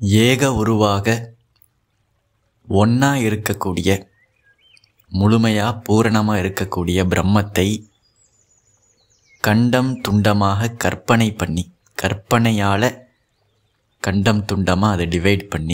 ஏக உருவாக ஒன்றா இருக்கக்கூடிய முழுமையாக பூரணமாக இருக்கக்கூடிய பிரம்மத்தை கண்டம் துண்டமாக கற்பனை பண்ணி கற்பனையால் கண்டம் துண்டமாக அதை டிவைட் பண்ணி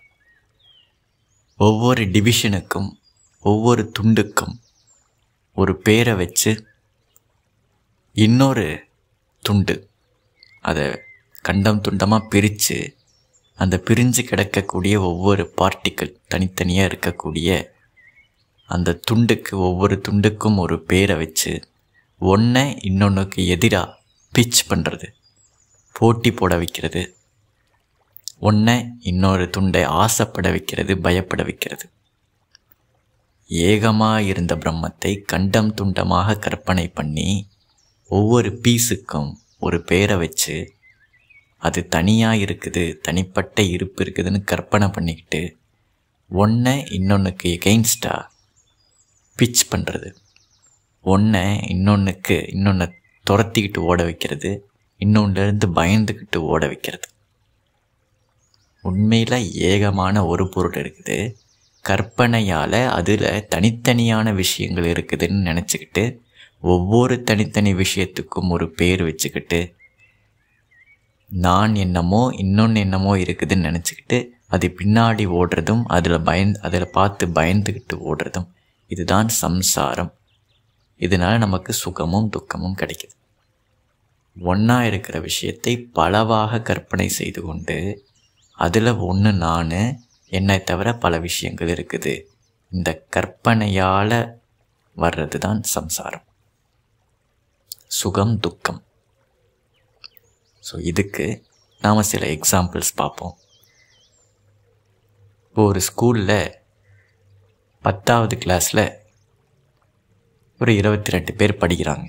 ஒவ்வொரு டிவிஷனுக்கும் ஒவ்வொரு துண்டுக்கும் ஒரு பேரை வச்சு இன்னொரு துண்டு அதை கண்டம் துண்டமாக பிரித்து அந்த பிரிஞ்சு கிடக்கக்கூடிய ஒவ்வொரு பார்ட்டிக்கிள் தனித்தனியாக இருக்கக்கூடிய அந்த துண்டுக்கு ஒவ்வொரு துண்டுக்கும் ஒரு பேரை வச்சு ஒன்றை இன்னொன்றுக்கு எதிராக பிச் பண்ணுறது போட்டி போட வைக்கிறது ஒன்றை இன்னொரு துண்டை ஆசைப்பட வைக்கிறது பயப்பட வைக்கிறது ஏகமாக இருந்த பிரம்மத்தை கண்டம் துண்டமாக கற்பனை பண்ணி ஒவ்வொரு பீஸுக்கும் ஒரு பேரை வச்சு அது தனியாக இருக்குது தனிப்பட்ட இருப்பு இருக்குதுன்னு கற்பனை பண்ணிக்கிட்டு ஒன்றை இன்னொன்றுக்கு எகெயின்ஸ்டாக பிச் பண்ணுறது ஒன்றை இன்னொன்றுக்கு இன்னொன்று துரத்திக்கிட்டு ஓட வைக்கிறது இன்னொன்றுலேருந்து பயந்துக்கிட்டு ஓட வைக்கிறது உண்மையில் ஏகமான ஒரு பொருள் இருக்குது கற்பனையால் அதில் தனித்தனியான விஷயங்கள் இருக்குதுன்னு நினச்சிக்கிட்டு ஒவ்வொரு தனித்தனி விஷயத்துக்கும் ஒரு பேர் வச்சுக்கிட்டு நான் என்னமோ இன்னொன்று என்னமோ இருக்குதுன்னு நினச்சிக்கிட்டு அது பின்னாடி ஓடுறதும் அதில் பயந்து அதில் பார்த்து பயந்துக்கிட்டு ஓடுறதும் இதுதான் சம்சாரம் இதனால் நமக்கு சுகமும் துக்கமும் கிடைக்குது ஒன்றா இருக்கிற விஷயத்தை பலவாக கற்பனை செய்து கொண்டு அதில் ஒன்று நான் என்னை தவிர பல விஷயங்கள் இருக்குது இந்த கற்பனையால் வர்றது தான் சம்சாரம் சுகம் துக்கம் ஸோ இதுக்கு நாம் சில எக்ஸாம்பிள்ஸ் பார்ப்போம் இப்போ ஒரு ஸ்கூலில் பத்தாவது கிளாஸில் ஒரு இருபத்தி ரெண்டு பேர் படிக்கிறாங்க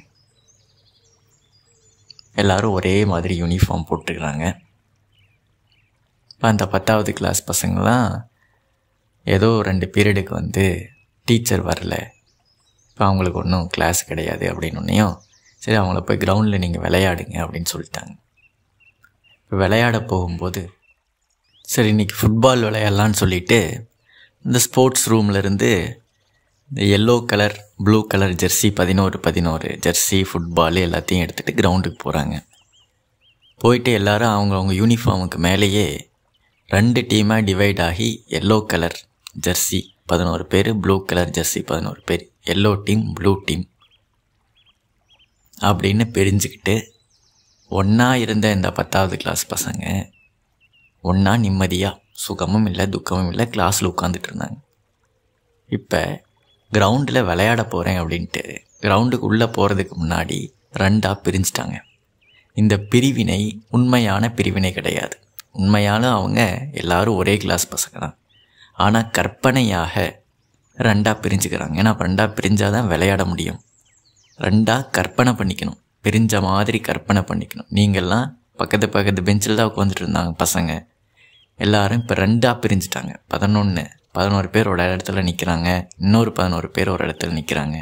எல்லோரும் ஒரே மாதிரி யூனிஃபார்ம் போட்டுக்கிறாங்க இப்போ அந்த பத்தாவது கிளாஸ் பசங்களாம் ஏதோ ரெண்டு பீரியடுக்கு வந்து டீச்சர் வரல இப்போ அவங்களுக்கு ஒன்றும் கிளாஸ் கிடையாது அப்படின்னோடனையும் சரி அவங்கள போய் கிரவுண்டில் நீங்கள் விளையாடுங்க அப்படின்னு சொல்லிட்டாங்க இப்போ விளையாட போகும்போது சரி இன்றைக்கி ஃபுட்பால் விளையாடலான்னு சொல்லிட்டு இந்த ஸ்போர்ட்ஸ் ரூம்லேருந்து இந்த yellow colour blue colour jersey பதினோரு பதினோரு ஜெர்சி ஃபுட்பால் எல்லாத்தையும் எடுத்துகிட்டு கிரவுண்டுக்கு போகிறாங்க போயிட்டு எல்லோரும் அவங்கவுங்க யூனிஃபார்முக்கு மேலேயே ரெண்டு டீமாக டிவைட் ஆகி எல்லோ கலர் ஜெர்சி பதினோரு பேர் ப்ளூ கலர் ஜெர்சி பதினோரு பேர் எல்லோ டீம் ப்ளூ டீம் அப்படின்னு பிரிஞ்சுக்கிட்டு ஒன்றா இருந்த இந்த பத்தாவது கிளாஸ் பசங்க ஒன்றா நிம்மதியாக சுகமும் இல்லை துக்கமும் இல்லை கிளாஸில் உட்காந்துட்டு இருந்தாங்க இப்போ கிரவுண்டில் விளையாட போகிறேன் அப்படின்ட்டு கிரவுண்டுக்கு உள்ளே போகிறதுக்கு முன்னாடி ரெண்டாக பிரிஞ்சிட்டாங்க இந்த பிரிவினை உண்மையான பிரிவினை கிடையாது உண்மையான அவங்க எல்லாரும் ஒரே கிளாஸ் பசங்க தான் ஆனால் கற்பனையாக ரெண்டாக பிரிஞ்சுக்கிறாங்க ஏன்னா ரெண்டாக பிரிஞ்சால் தான் விளையாட முடியும் ரெண்டாக கற்பனை பண்ணிக்கணும் பிரிஞ்ச மாதிரி கற்பனை பண்ணிக்கணும் நீங்கள்லாம் பக்கத்து பக்கத்து பெஞ்சில் தான் உட்காந்துட்டு இருந்தாங்க பசங்க எல்லாரும் இப்போ ரெண்டாக பிரிஞ்சுட்டாங்க பதினொன்று பதினோரு பேர் ஒரு இடத்துல நிற்கிறாங்க இன்னொரு பதினோரு பேர் ஒரு இடத்துல நிற்கிறாங்க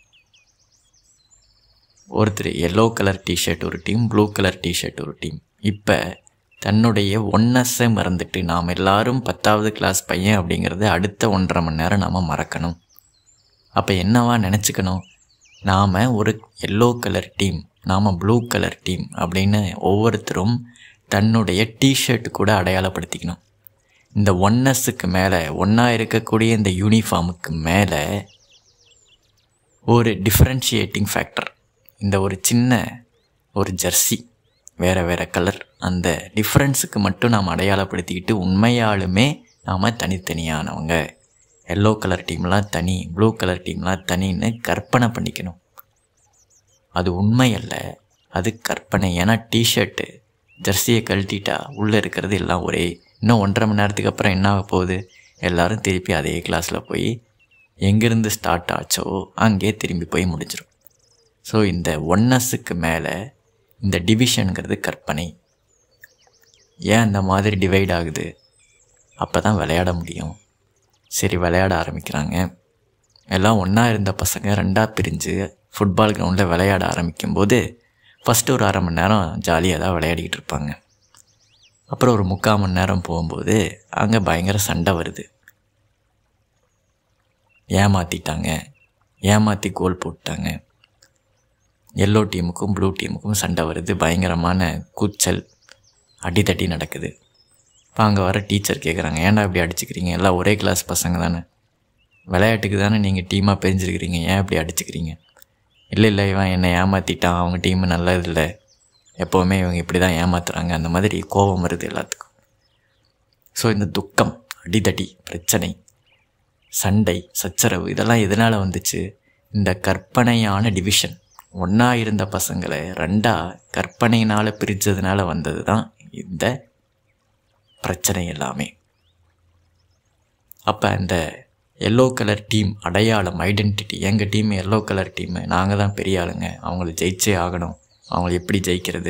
ஒருத்தர் எல்லோ கலர் டிஷர்ட் ஒரு டீம் ப்ளூ கலர் டிஷர்ட் ஒரு டீம் இப்போ தன்னுடைய ஒன்னஸை மறந்துட்டு நாம் எல்லாரும் பத்தாவது கிளாஸ் பையன் அப்படிங்கிறத அடுத்த ஒன்றரை மணி நேரம் நாம் மறக்கணும் அப்போ என்னவா நினச்சிக்கணும் நாம் ஒரு எல்லோ கலர் டீம் நாம் ப்ளூ கலர் டீம் அப்படின்னு ஒவ்வொருத்தரும் தன்னுடைய டிஷர்ட் கூட அடையாளப்படுத்திக்கணும் இந்த ஒன்னஸுக்கு மேலே ஒன்றா இருக்கக்கூடிய இந்த யூனிஃபார்முக்கு மேலே ஒரு டிஃப்ரென்ஷியேட்டிங் ஃபேக்டர் இந்த ஒரு சின்ன ஒரு ஜெர்சி வேறு வேறு கலர் அந்த டிஃப்ரென்ஸுக்கு மட்டும் நாம் அடையாளப்படுத்திக்கிட்டு உண்மையாலுமே நாம் தனித்தனியானவங்க எல்லோ கலர் டீம்லாம் தனி ப்ளூ கலர் டீம்லாம் தனின்னு கற்பனை பண்ணிக்கணும் அது உண்மை அல்ல அது கற்பனை ஏன்னா டிஷர்ட்டு ஜெர்சியை கழட்டிட்டா உள்ளே இருக்கிறது எல்லாம் ஒரே இன்னும் ஒன்றரை மணி நேரத்துக்கு அப்புறம் என்ன ஆக போகுது எல்லோரும் திருப்பி அதே கிளாஸில் போய் எங்கேருந்து ஸ்டார்ட் ஆச்சோ அங்கே திரும்பி போய் முடிஞ்சிடும் ஸோ இந்த ஒன்னஸுக்கு மேலே இந்த டிவிஷனுங்கிறது கற்பனை ஏன் அந்த மாதிரி டிவைட் ஆகுது அப்போ தான் விளையாட முடியும் சரி விளையாட ஆரம்பிக்கிறாங்க எல்லாம் ஒன்றா இருந்த பசங்க ரெண்டாக பிரிஞ்சு ஃபுட்பால் கிரவுண்டில் விளையாட ஆரம்பிக்கும்போது ஃபஸ்ட்டு ஒரு அரை மணி நேரம் ஜாலியாக தான் விளையாடிக்கிட்டு இருப்பாங்க அப்புறம் ஒரு முக்கால் மணி நேரம் போகும்போது அங்கே பயங்கர சண்டை வருது ஏமாற்றிட்டாங்க ஏமாற்றி கோல் போட்டாங்க எல்லோ டீமுக்கும் ப்ளூ டீமுக்கும் சண்டை வருது பயங்கரமான கூச்சல் அடித்தட்டி நடக்குது இப்போ அங்கே வர டீச்சர் கேட்குறாங்க ஏன்டா இப்படி அடிச்சுக்கிறீங்க எல்லாம் ஒரே கிளாஸ் பசங்க தானே விளையாட்டுக்கு தானே நீங்கள் டீமாக பிரிஞ்சிருக்கிறீங்க ஏன் இப்படி அடிச்சுக்கிறீங்க இல்லை இல்லை இவன் என்னை ஏமாற்றிட்டான் அவங்க டீமு நல்லது இல்லை எப்போவுமே இவங்க இப்படி தான் ஏமாத்துறாங்க அந்த மாதிரி கோபம் வருது எல்லாத்துக்கும் ஸோ இந்த துக்கம் அடிதடி பிரச்சனை சண்டை சச்சரவு இதெல்லாம் எதனால் வந்துச்சு இந்த கற்பனையான டிவிஷன் ஒன்றா இருந்த பசங்களை ரெண்டாக கற்பனையினால் பிரித்ததுனால வந்தது தான் இந்த பிரச்சனை எல்லாமே அப்போ அந்த எல்லோ கலர் டீம் அடையாளம் ஐடென்டிட்டி எங்கள் டீம் எல்லோ கலர் டீமு நாங்கள் தான் பெரிய ஆளுங்க அவங்கள ஜெயிச்சே ஆகணும் அவங்கள எப்படி ஜெயிக்கிறது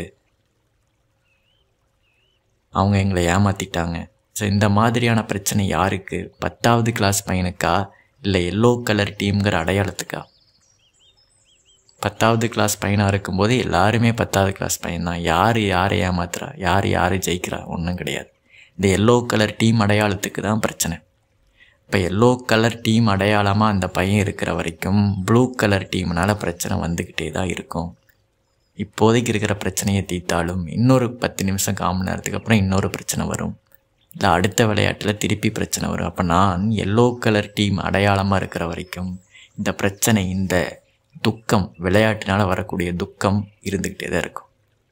அவங்க எங்களை ஏமாற்றிட்டாங்க ஸோ இந்த மாதிரியான பிரச்சனை யாருக்கு பத்தாவது கிளாஸ் பையனுக்கா இல்லை எல்லோ கலர் டீம்ங்கிற அடையாளத்துக்கா பத்தாவது கிளாஸ் பையனாக இருக்கும்போது எல்லாருமே பத்தாவது கிளாஸ் பையன் தான் யார் யாரை ஏமாத்துறா யார் யார் ஜெயிக்கிறா ஒன்றும் கிடையாது இந்த எல்லோ கலர் டீம் அடையாளத்துக்கு தான் பிரச்சனை இப்போ எல்லோ கலர் டீம் அடையாளமாக அந்த பையன் இருக்கிற வரைக்கும் ப்ளூ கலர் டீம்னால் பிரச்சனை வந்துக்கிட்டே தான் இருக்கும் இப்போதைக்கு இருக்கிற பிரச்சனையை தீர்த்தாலும் இன்னொரு பத்து நிமிஷம் கால் மணி நேரத்துக்கு அப்புறம் இன்னொரு பிரச்சனை வரும் இல்லை அடுத்த விளையாட்டில் திருப்பி பிரச்சனை வரும் அப்போ நான் எல்லோ கலர் டீம் அடையாளமாக இருக்கிற வரைக்கும் இந்த பிரச்சனை இந்த துக்கம் விளையாட்டினால் வரக்கூடிய துக்கம் இருந்துக்கிட்டே தான் இருக்கும்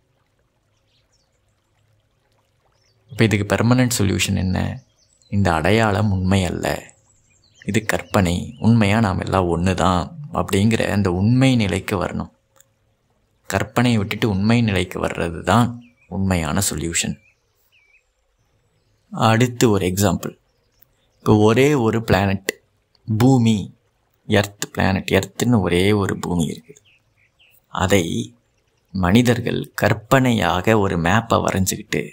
இப்போ இதுக்கு பெர்மனன்ட் சொல்யூஷன் என்ன இந்த அடையாளம் உண்மை அல்ல இது கற்பனை உண்மையாக நாம் எல்லாம் ஒன்று தான் அப்படிங்கிற அந்த உண்மை நிலைக்கு வரணும் கற்பனையை விட்டுட்டு உண்மை நிலைக்கு வர்றது தான் உண்மையான சொல்யூஷன் அடுத்து ஒரு எக்ஸாம்பிள் இப்போ ஒரே ஒரு பிளானட் பூமி எர்த் பிளானட் எர்த்துன்னு ஒரே ஒரு பூமி இருக்குது அதை மனிதர்கள் கற்பனையாக ஒரு மேப்பை வரைஞ்சிக்கிட்டு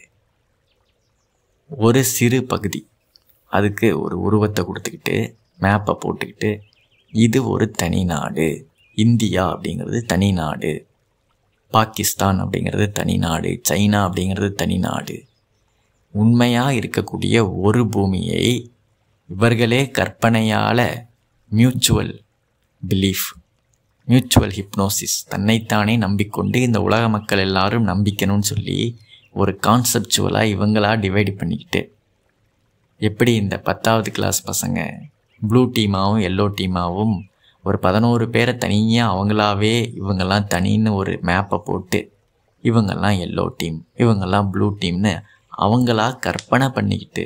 ஒரு சிறு பகுதி அதுக்கு ஒரு உருவத்தை கொடுத்துக்கிட்டு மேப்பை போட்டுக்கிட்டு இது ஒரு தனி நாடு இந்தியா அப்படிங்கிறது தனி நாடு பாகிஸ்தான் அப்படிங்கிறது தனி நாடு சைனா அப்படிங்கிறது தனி நாடு உண்மையாக இருக்கக்கூடிய ஒரு பூமியை இவர்களே கற்பனையால் மியூச்சுவல் பிலீஃப் மியூச்சுவல் ஹிப்னோசிஸ் தன்னைத்தானே நம்பிக்கொண்டு இந்த உலக மக்கள் எல்லாரும் நம்பிக்கணும்னு சொல்லி ஒரு கான்செப்டுவலாக இவங்களா டிவைட் பண்ணிக்கிட்டு எப்படி இந்த பத்தாவது கிளாஸ் பசங்க ப்ளூ டீமாகவும் எல்லோ டீமாகவும் ஒரு பதினோரு பேரை தனியாக அவங்களாவே இவங்கெல்லாம் தனின்னு ஒரு மேப்பை போட்டு இவங்கெல்லாம் எல்லோ டீம் இவங்கெல்லாம் ப்ளூ டீம்னு அவங்களா கற்பனை பண்ணிக்கிட்டு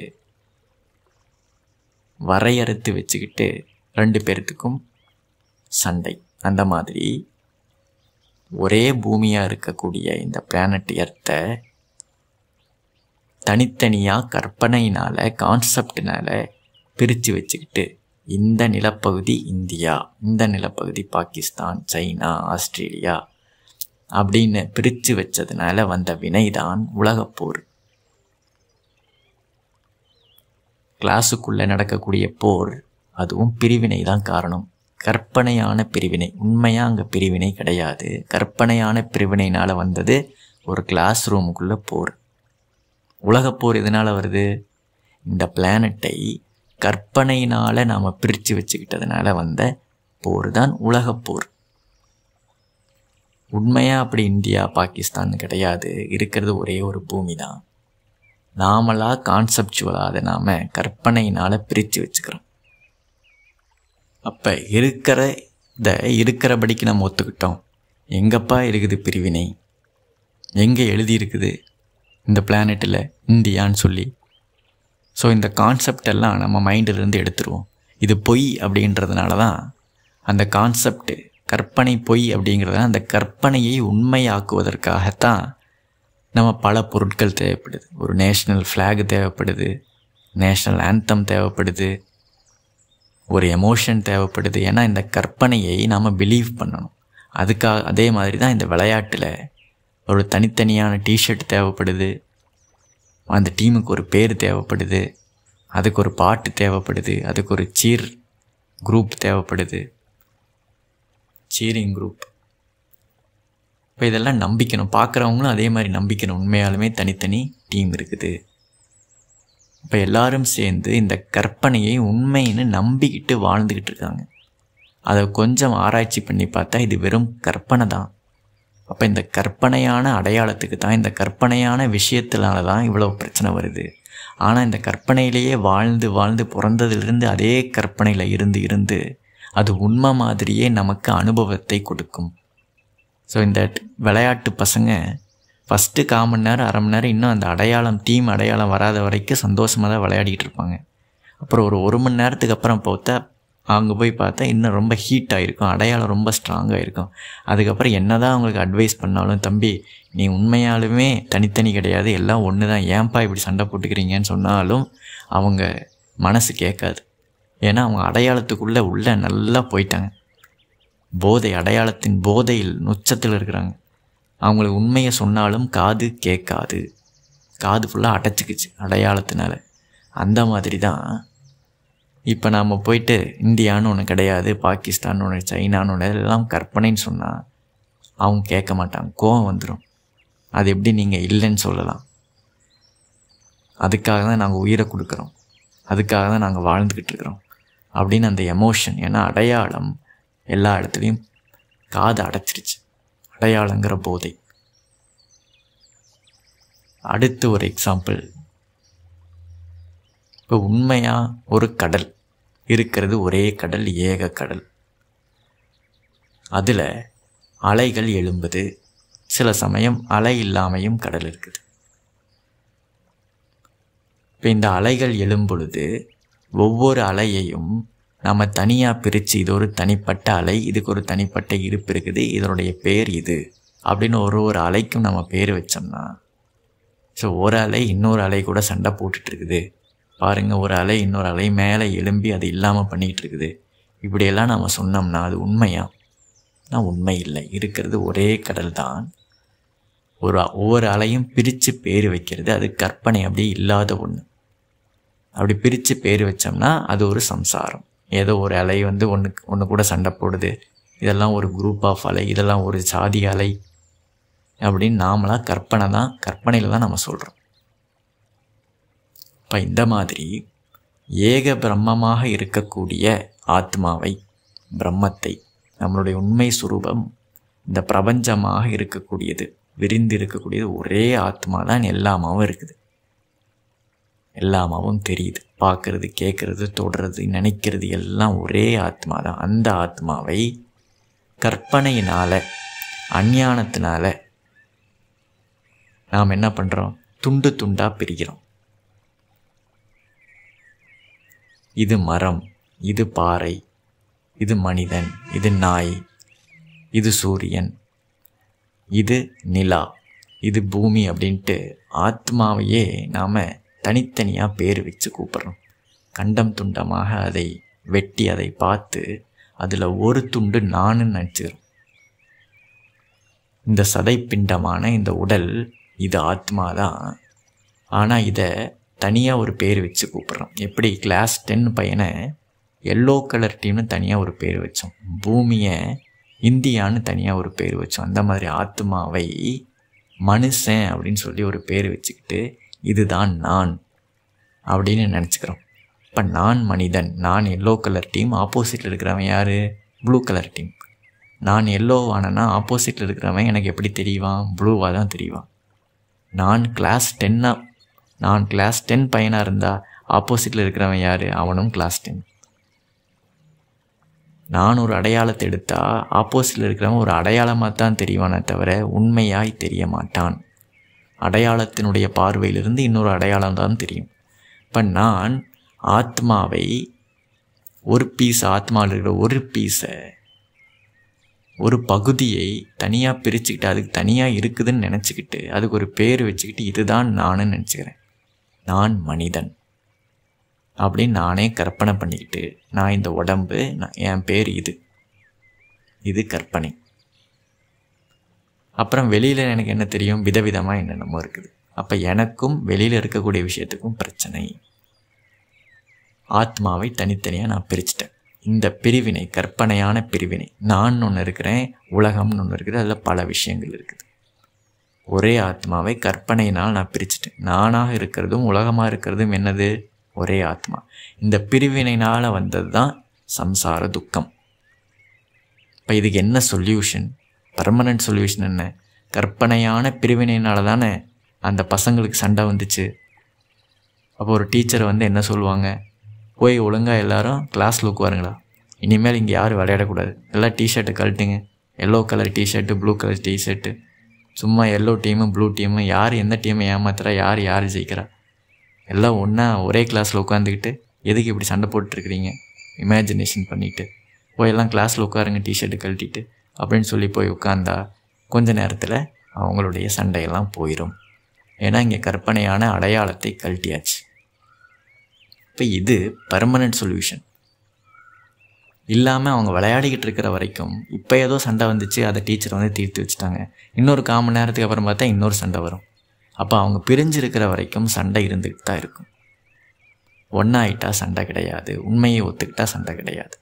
வரையறுத்து வச்சுக்கிட்டு ரெண்டு பேர்த்துக்கும் சண்டை அந்த மாதிரி ஒரே பூமியாக இருக்கக்கூடிய இந்த பிளானட் எர்த்தை தனித்தனியாக கற்பனையினால் கான்செப்டினால பிரித்து வச்சுக்கிட்டு இந்த நிலப்பகுதி இந்தியா இந்த நிலப்பகுதி பாகிஸ்தான் சைனா ஆஸ்திரேலியா அப்படின்னு பிரித்து வச்சதுனால வந்த வினைதான் உலகப்போர் கிளாஸுக்குள்ளே நடக்கக்கூடிய போர் அதுவும் பிரிவினை தான் காரணம் கற்பனையான பிரிவினை உண்மையாக அங்கே பிரிவினை கிடையாது கற்பனையான பிரிவினைனால் வந்தது ஒரு கிளாஸ் ரூமுக்குள்ளே போர் உலகப்போர் எதனால் வருது இந்த பிளானட்டை கற்பனையினால் நாம் பிரித்து வச்சுக்கிட்டதுனால வந்த போர் தான் உலகப்போர் உண்மையாக அப்படி இந்தியா பாகிஸ்தான் கிடையாது இருக்கிறது ஒரே ஒரு பூமி தான் நாமளாக கான்செப்டுவலாக அதை நாம் கற்பனையினால் பிரித்து வச்சுக்கிறோம் அப்போ இருக்கிற இத இருக்கிறபடிக்கு நம்ம ஒத்துக்கிட்டோம் எங்கப்பா இருக்குது பிரிவினை எங்கே எழுதியிருக்குது இந்த பிளானெட்டில் இந்தியான்னு சொல்லி ஸோ இந்த கான்செப்ட் எல்லாம் நம்ம மைண்டிலிருந்து எடுத்துருவோம் இது பொய் அப்படின்றதுனால தான் அந்த கான்செப்ட் கற்பனை பொய் அப்படிங்கிறத அந்த கற்பனையை உண்மையாக்குவதற்காகத்தான் நம்ம பல பொருட்கள் தேவைப்படுது ஒரு நேஷ்னல் ஃப்ளாக் தேவைப்படுது நேஷ்னல் ஆந்தம் தேவைப்படுது ஒரு எமோஷன் தேவைப்படுது ஏன்னா இந்த கற்பனையை நாம் பிலீவ் பண்ணணும் அதுக்காக அதே மாதிரி தான் இந்த விளையாட்டில் ஒரு தனித்தனியான டிஷர்ட் தேவைப்படுது அந்த டீமுக்கு ஒரு பேர் தேவைப்படுது அதுக்கு ஒரு பாட்டு தேவைப்படுது அதுக்கு ஒரு சீர் குரூப் தேவைப்படுது சீரிங் குரூப் இப்போ இதெல்லாம் நம்பிக்கணும் பார்க்குறவங்களும் அதே மாதிரி நம்பிக்கணும் உண்மையாலுமே தனித்தனி டீம் இருக்குது இப்போ எல்லாரும் சேர்ந்து இந்த கற்பனையை உண்மைன்னு நம்பிக்கிட்டு வாழ்ந்துக்கிட்டு இருக்காங்க அதை கொஞ்சம் ஆராய்ச்சி பண்ணி பார்த்தா இது வெறும் கற்பனை தான் அப்போ இந்த கற்பனையான அடையாளத்துக்கு தான் இந்த கற்பனையான விஷயத்தினால தான் இவ்வளோ பிரச்சனை வருது ஆனால் இந்த கற்பனையிலேயே வாழ்ந்து வாழ்ந்து பிறந்ததிலிருந்து அதே கற்பனையில் இருந்து இருந்து அது உண்மை மாதிரியே நமக்கு அனுபவத்தை கொடுக்கும் ஸோ இந்த விளையாட்டு பசங்க ஃபஸ்ட்டு கால் மணி நேரம் அரை மணி நேரம் இன்னும் அந்த அடையாளம் டீம் அடையாளம் வராத வரைக்கும் சந்தோஷமாக தான் விளையாடிட்டு இருப்பாங்க அப்புறம் ஒரு ஒரு மணி நேரத்துக்கு அப்புறம் பார்த்தா அங்கே போய் பார்த்தா இன்னும் ரொம்ப ஹீட் ஆகிருக்கும் அடையாளம் ரொம்ப ஸ்ட்ராங்காக இருக்கும் அதுக்கப்புறம் என்ன தான் அவங்களுக்கு அட்வைஸ் பண்ணாலும் தம்பி நீ உண்மையாலுமே தனித்தனி கிடையாது எல்லாம் ஒன்று தான் ஏன்பா இப்படி சண்டை போட்டுக்கிறீங்கன்னு சொன்னாலும் அவங்க மனசு கேட்காது ஏன்னா அவங்க அடையாளத்துக்குள்ளே உள்ளே நல்லா போயிட்டாங்க போதை அடையாளத்தின் போதையில் நுச்சத்தில் இருக்கிறாங்க அவங்களுக்கு உண்மையை சொன்னாலும் காது கேட்காது காது ஃபுல்லாக அடைச்சிக்கிச்சு அடையாளத்தினால அந்த மாதிரி தான் இப்போ நாம் போயிட்டு இந்தியான்னு ஒன்று கிடையாது பாகிஸ்தான் ஒன்று சைனான்னு ஒன்று எல்லாம் கற்பனைன்னு சொன்னால் அவங்க கேட்க மாட்டாங்க கோவம் வந்துடும் அது எப்படி நீங்கள் இல்லைன்னு சொல்லலாம் அதுக்காக தான் நாங்கள் உயிரை கொடுக்குறோம் அதுக்காக தான் நாங்கள் வாழ்ந்துக்கிட்டு இருக்கிறோம் அப்படின்னு அந்த எமோஷன் ஏன்னா அடையாளம் எல்லா இடத்துலையும் காது அடைச்சிருச்சு அடையாளங்கிற போதை அடுத்து ஒரு எக்ஸாம்பிள் இப்போ உண்மையாக ஒரு கடல் இருக்கிறது ஒரே கடல் ஏக கடல் அதில் அலைகள் எழும்புது சில சமயம் அலை இல்லாமையும் கடல் இருக்குது இப்போ இந்த அலைகள் எழும்பொழுது ஒவ்வொரு அலையையும் நம்ம தனியாக பிரித்து இது ஒரு தனிப்பட்ட அலை இதுக்கு ஒரு தனிப்பட்ட இருப்பு இருக்குது இதனுடைய பேர் இது அப்படின்னு ஒரு ஒரு அலைக்கும் நம்ம பேர் வச்சோம்னா ஸோ ஒரு அலை இன்னொரு அலை கூட சண்டை போட்டுட்டு இருக்குது பாருங்கள் ஒரு அலை இன்னொரு அலை மேலே எழும்பி அது இல்லாமல் பண்ணிக்கிட்டு இருக்குது இப்படியெல்லாம் நம்ம சொன்னோம்னா அது உண்மையா நான் உண்மை இல்லை இருக்கிறது ஒரே கடல் தான் ஒரு ஒவ்வொரு அலையும் பிரித்து பேர் வைக்கிறது அது கற்பனை அப்படியே இல்லாத ஒன்று அப்படி பிரித்து பேர் வச்சோம்னா அது ஒரு சம்சாரம் ஏதோ ஒரு அலை வந்து ஒன்று ஒன்று கூட சண்டை போடுது இதெல்லாம் ஒரு குரூப் ஆஃப் அலை இதெல்லாம் ஒரு சாதி அலை அப்படின்னு நாமளாக கற்பனை தான் கற்பனையில் தான் நம்ம சொல்கிறோம் இப்போ இந்த மாதிரி ஏக பிரம்மமாக இருக்கக்கூடிய ஆத்மாவை பிரம்மத்தை நம்மளுடைய உண்மை சுரூபம் இந்த பிரபஞ்சமாக இருக்கக்கூடியது விரிந்து இருக்கக்கூடியது ஒரே ஆத்மா தான் எல்லாமாவும் இருக்குது எல்லாமாவும் தெரியுது பார்க்கறது கேட்கறது தொடுறது நினைக்கிறது எல்லாம் ஒரே ஆத்மா தான் அந்த ஆத்மாவை கற்பனையினால் அஞ்ஞானத்தினால நாம் என்ன பண்ணுறோம் துண்டு துண்டாக பிரிக்கிறோம் இது மரம் இது பாறை இது மனிதன் இது நாய் இது சூரியன் இது நிலா இது பூமி அப்படின்ட்டு ஆத்மாவையே நாம் தனித்தனியாக பேர் வச்சு கூப்பிட்றோம் கண்டம் துண்டமாக அதை வெட்டி அதை பார்த்து அதில் ஒரு துண்டு நானுன்னு நினச்சிக்கிறோம் இந்த சதை பிண்டமான இந்த உடல் இது ஆத்மா தான் ஆனால் இதை தனியாக ஒரு பேர் வச்சு கூப்பிட்றோம் எப்படி கிளாஸ் டென் பையனை எல்லோ கலர் டீம்னு தனியாக ஒரு பேர் வச்சோம் பூமியை இந்தியான்னு தனியாக ஒரு பேர் வச்சோம் அந்த மாதிரி ஆத்மாவை மனுஷன் அப்படின்னு சொல்லி ஒரு பேர் வச்சுக்கிட்டு இதுதான் நான் அப்படின்னு நினச்சிக்கிறோம் இப்போ நான் மனிதன் நான் எல்லோ கலர் டீம் ஆப்போசிட்டில் இருக்கிறவன் யார் ப்ளூ கலர் டீம் நான் எல்லோ ஆனனா ஆப்போசிட்டில் இருக்கிறவன் எனக்கு எப்படி தெரியவான் ப்ளூவாக தான் தெரியவான் நான் கிளாஸ் டென்னாக நான் கிளாஸ் டென் பையனாக இருந்தால் ஆப்போசிட்டில் இருக்கிறவன் யார் அவனும் கிளாஸ் டென் நான் ஒரு அடையாளத்தை எடுத்தால் ஆப்போசிட்டில் இருக்கிறவன் ஒரு அடையாளமாக தான் தெரியவானே தவிர உண்மையாய் தெரிய மாட்டான் அடையாளத்தினுடைய பார்வையிலிருந்து இன்னொரு அடையாளம் தான் தெரியும் இப்போ நான் ஆத்மாவை ஒரு பீஸ் ஆத்மாவில் இருக்கிற ஒரு பீஸை ஒரு பகுதியை தனியாக பிரிச்சுக்கிட்டு அதுக்கு தனியாக இருக்குதுன்னு நினச்சிக்கிட்டு அதுக்கு ஒரு பேர் வச்சுக்கிட்டு இதுதான் நானுன்னு நினச்சிக்கிறேன் நான் மனிதன் அப்படின்னு நானே கற்பனை பண்ணிக்கிட்டு நான் இந்த உடம்பு நான் என் பேர் இது இது கற்பனை அப்புறம் வெளியில் எனக்கு என்ன தெரியும் விதவிதமாக என்னென்னமோ இருக்குது அப்போ எனக்கும் வெளியில் இருக்கக்கூடிய விஷயத்துக்கும் பிரச்சனை ஆத்மாவை தனித்தனியாக நான் பிரிச்சிட்டேன் இந்த பிரிவினை கற்பனையான பிரிவினை நான் ஒன்று இருக்கிறேன் உலகம்னு ஒன்று இருக்குது அதில் பல விஷயங்கள் இருக்குது ஒரே ஆத்மாவை கற்பனையினால் நான் பிரிச்சுட்டேன் நானாக இருக்கிறதும் உலகமாக இருக்கிறதும் என்னது ஒரே ஆத்மா இந்த பிரிவினைனால் வந்தது தான் சம்சார துக்கம் இப்போ இதுக்கு என்ன சொல்யூஷன் பர்மனன்ட் சொல்யூஷன் என்ன கற்பனையான பிரிவினையினால தானே அந்த பசங்களுக்கு சண்டை வந்துச்சு அப்போ ஒரு டீச்சர் வந்து என்ன சொல்லுவாங்க போய் ஒழுங்காக எல்லாரும் கிளாஸில் உட்காருங்களா இனிமேல் இங்கே யாரும் விளையாடக்கூடாது எல்லாம் டிஷர்ட்டு கழட்டுங்க yellow colour T shirt blue colour T shirt சும்மா எல்லோ டீமு ப்ளூ டீமு யார் எந்த டீமை ஏமாத்துறா யார் யார் ஜெயிக்கிறா எல்லாம் ஒன்றா ஒரே கிளாஸில் உட்காந்துக்கிட்டு எதுக்கு இப்படி சண்டை போட்டுட்ருக்கிறீங்க இமேஜினேஷன் பண்ணிவிட்டு போய் எல்லாம் கிளாஸில் உட்காருங்க டிஷர்ட்டு கழட்டிட்டு அப்படின்னு சொல்லி போய் உட்காந்தா கொஞ்ச நேரத்தில் அவங்களுடைய சண்டையெல்லாம் போயிடும் ஏன்னா இங்கே கற்பனையான அடையாளத்தை கழட்டியாச்சு இப்போ இது பர்மனன்ட் சொல்யூஷன் இல்லாமல் அவங்க விளையாடிக்கிட்டு இருக்கிற வரைக்கும் இப்போ ஏதோ சண்டை வந்துச்சு அதை டீச்சர் வந்து தீர்த்து வச்சுட்டாங்க இன்னொரு கால் மணி நேரத்துக்கு அப்புறம் பார்த்தா இன்னொரு சண்டை வரும் அப்போ அவங்க பிரிஞ்சிருக்கிற வரைக்கும் சண்டை இருந்துக்கிட்டு தான் இருக்கும் ஒன்றாயிட்டா சண்டை கிடையாது உண்மையை ஒத்துக்கிட்டா சண்டை கிடையாது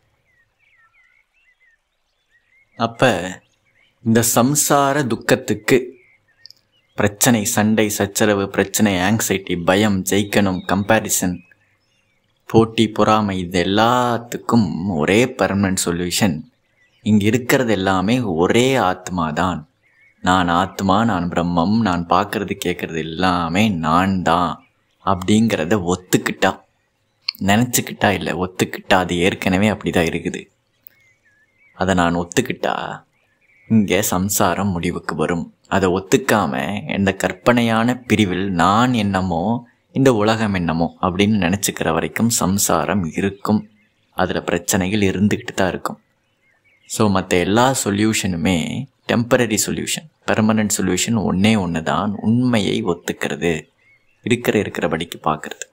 அப்போ இந்த சம்சார துக்கத்துக்கு பிரச்சனை சண்டை சச்சரவு பிரச்சனை ஆங்ஸைட்டி பயம் ஜெயிக்கணும் கம்பேரிசன் போட்டி பொறாமை இது எல்லாத்துக்கும் ஒரே பர்மனன்ட் சொல்யூஷன் இங்கே இருக்கிறது எல்லாமே ஒரே ஆத்மா தான் நான் ஆத்மா நான் பிரம்மம் நான் பார்க்கறது கேட்குறது எல்லாமே நான் தான் அப்படிங்கிறத ஒத்துக்கிட்டா நினச்சிக்கிட்டா இல்லை ஒத்துக்கிட்டா அது ஏற்கனவே அப்படி தான் இருக்குது அதை நான் ஒத்துக்கிட்டா இங்கே சம்சாரம் முடிவுக்கு வரும் அதை ஒத்துக்காம இந்த கற்பனையான பிரிவில் நான் என்னமோ இந்த உலகம் என்னமோ அப்படின்னு நினச்சிக்கிற வரைக்கும் சம்சாரம் இருக்கும் அதில் பிரச்சனைகள் இருந்துக்கிட்டு தான் இருக்கும் ஸோ மற்ற எல்லா சொல்யூஷனுமே டெம்பரரி சொல்யூஷன் பெர்மனன்ட் சொல்யூஷன் ஒன்றே ஒன்று தான் உண்மையை ஒத்துக்கிறது இருக்கிற இருக்கிறபடிக்கு பார்க்குறது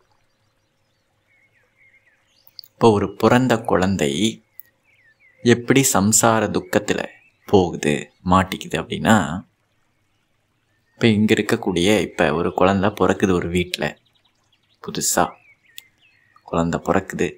இப்போ ஒரு பிறந்த குழந்தை எப்படி சம்சார துக்கத்தில் போகுது மாட்டிக்குது அப்படின்னா இப்போ இங்கே இருக்கக்கூடிய இப்போ ஒரு குழந்த பிறக்குது ஒரு வீட்டில் புதுசாக குழந்த பிறக்குது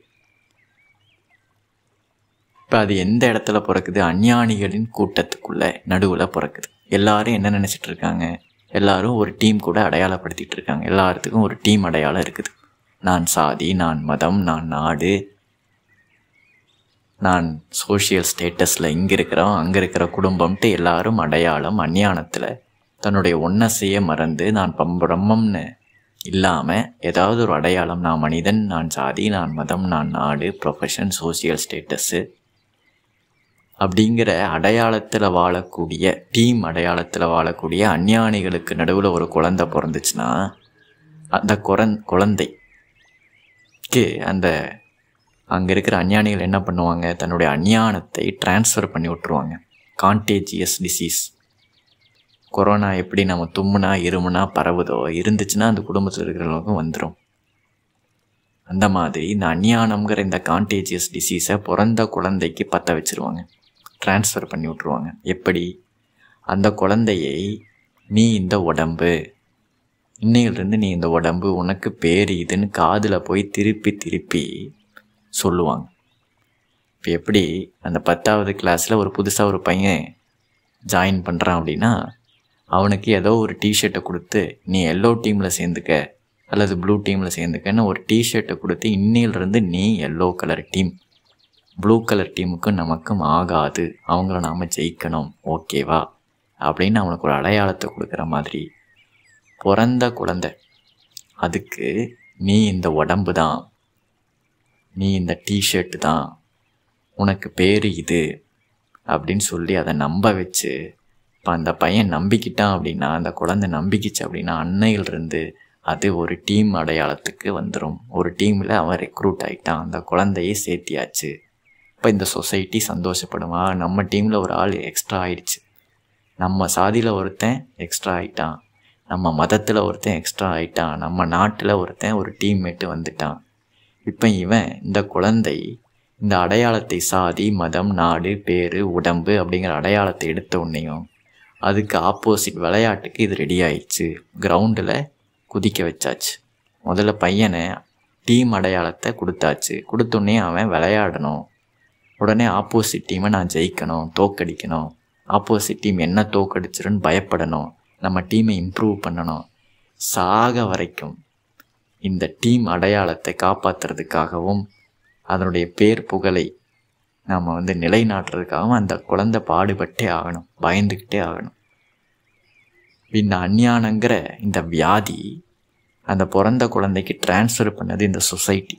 இப்போ அது எந்த இடத்துல பிறக்குது அஞ்ஞானிகளின் கூட்டத்துக்குள்ளே நடுவில் பிறக்குது எல்லாரும் என்ன நினச்சிட்டு இருக்காங்க எல்லாரும் ஒரு டீம் கூட அடையாளப்படுத்திட்டு இருக்காங்க எல்லாத்துக்கும் ஒரு டீம் அடையாளம் இருக்குது நான் சாதி நான் மதம் நான் நாடு நான் சோஷியல் ஸ்டேட்டஸில் இங்கே இருக்கிறோம் அங்கே இருக்கிற குடும்பம்ட்டு எல்லாரும் அடையாளம் அஞ்ஞானத்தில் தன்னுடைய ஒன்னசைய மறந்து நான் பம்பிரம்மம்னு இல்லாமல் ஏதாவது ஒரு அடையாளம் நான் மனிதன் நான் சாதி நான் மதம் நான் நாடு ப்ரொஃபஷன் சோசியல் ஸ்டேட்டஸு அப்படிங்கிற அடையாளத்தில் வாழக்கூடிய டீம் அடையாளத்தில் வாழக்கூடிய அஞ்ஞானிகளுக்கு நடுவில் ஒரு குழந்தை பிறந்துச்சுன்னா அந்த குறந் குழந்தைக்கு அந்த அங்கே இருக்கிற அஞ்ஞானிகள் என்ன பண்ணுவாங்க தன்னுடைய அஞ்ஞானத்தை டிரான்ஸ்ஃபர் பண்ணி விட்ருவாங்க கான்டேஜியஸ் டிசீஸ் கொரோனா எப்படி நம்ம தும்முனா இருமுனா பரவுதோ இருந்துச்சுன்னா அந்த குடும்பத்தில் இருக்கிறவங்களுக்கும் வந்துடும் அந்த மாதிரி இந்த அஞ்ஞானம்ங்கிற இந்த கான்டேஜியஸ் டிசீஸை பிறந்த குழந்தைக்கு பற்ற வச்சுருவாங்க ட்ரான்ஸ்ஃபர் பண்ணி விட்ருவாங்க எப்படி அந்த குழந்தையை நீ இந்த உடம்பு இன்னையிலிருந்து நீ இந்த உடம்பு உனக்கு பேர் இதுன்னு காதில் போய் திருப்பி திருப்பி சொல்லுவாங்க இப்போ எப்படி அந்த பத்தாவது கிளாஸில் ஒரு புதுசாக ஒரு பையன் ஜாயின் பண்ணுறான் அப்படின்னா அவனுக்கு ஏதோ ஒரு டிஷர்ட்டை கொடுத்து நீ எல்லோ டீமில் சேர்ந்துக்க அல்லது ப்ளூ டீமில் சேர்ந்துக்கன்னு ஒரு டிஷர்ட்டை கொடுத்து இன்னிலிருந்து நீ yellow colour team blue colour டீமுக்கும் நமக்கும் ஆகாது அவங்கள நாம் ஜெயிக்கணும் ஓகேவா அப்படின்னு அவனுக்கு ஒரு அடையாளத்தை கொடுக்குற மாதிரி பிறந்த குழந்தை அதுக்கு நீ இந்த உடம்பு தான் நீ இந்த டிஷர்ட்டு தான் உனக்கு பேர் இது அப்படின்னு சொல்லி அதை நம்ப வச்சு இப்போ அந்த பையன் நம்பிக்கிட்டான் அப்படின்னா அந்த குழந்தை நம்பிக்கிச்சு அப்படின்னா அன்னையிலிருந்து அது ஒரு டீம் அடையாளத்துக்கு வந்துடும் ஒரு டீமில் அவன் ரெக்ரூட் ஆகிட்டான் அந்த குழந்தையை சேர்த்தியாச்சு இப்போ இந்த சொசைட்டி சந்தோஷப்படுமா நம்ம டீமில் ஒரு ஆள் எக்ஸ்ட்ரா ஆயிடுச்சு நம்ம சாதியில் ஒருத்தன் எக்ஸ்ட்ரா ஆயிட்டான் நம்ம மதத்தில் ஒருத்தன் எக்ஸ்ட்ரா ஆயிட்டான் நம்ம நாட்டில் ஒருத்தன் ஒரு டீம்மேட்டு வந்துட்டான் இப்போ இவன் இந்த குழந்தை இந்த அடையாளத்தை சாதி மதம் நாடு பேர் உடம்பு அப்படிங்கிற அடையாளத்தை எடுத்த உடனேயும் அதுக்கு ஆப்போசிட் விளையாட்டுக்கு இது ரெடி ஆயிடுச்சு கிரவுண்டில் குதிக்க வச்சாச்சு முதல்ல பையனை டீம் அடையாளத்தை கொடுத்தாச்சு கொடுத்தோடனே அவன் விளையாடணும் உடனே ஆப்போசிட் டீமை நான் ஜெயிக்கணும் தோக்கடிக்கணும் ஆப்போசிட் டீம் என்ன தோக்கடிச்சிருன்னு பயப்படணும் நம்ம டீமை இம்ப்ரூவ் பண்ணணும் சாக வரைக்கும் இந்த டீம் அடையாளத்தை காப்பாற்றுறதுக்காகவும் அதனுடைய பேர் புகழை நாம் வந்து நிலைநாட்டுறதுக்காகவும் அந்த குழந்தை பாடுபட்டே ஆகணும் பயந்துக்கிட்டே ஆகணும் இந்த அஞ்ஞானங்கிற இந்த வியாதி அந்த பிறந்த குழந்தைக்கு டிரான்ஸ்ஃபர் பண்ணது இந்த சொசைட்டி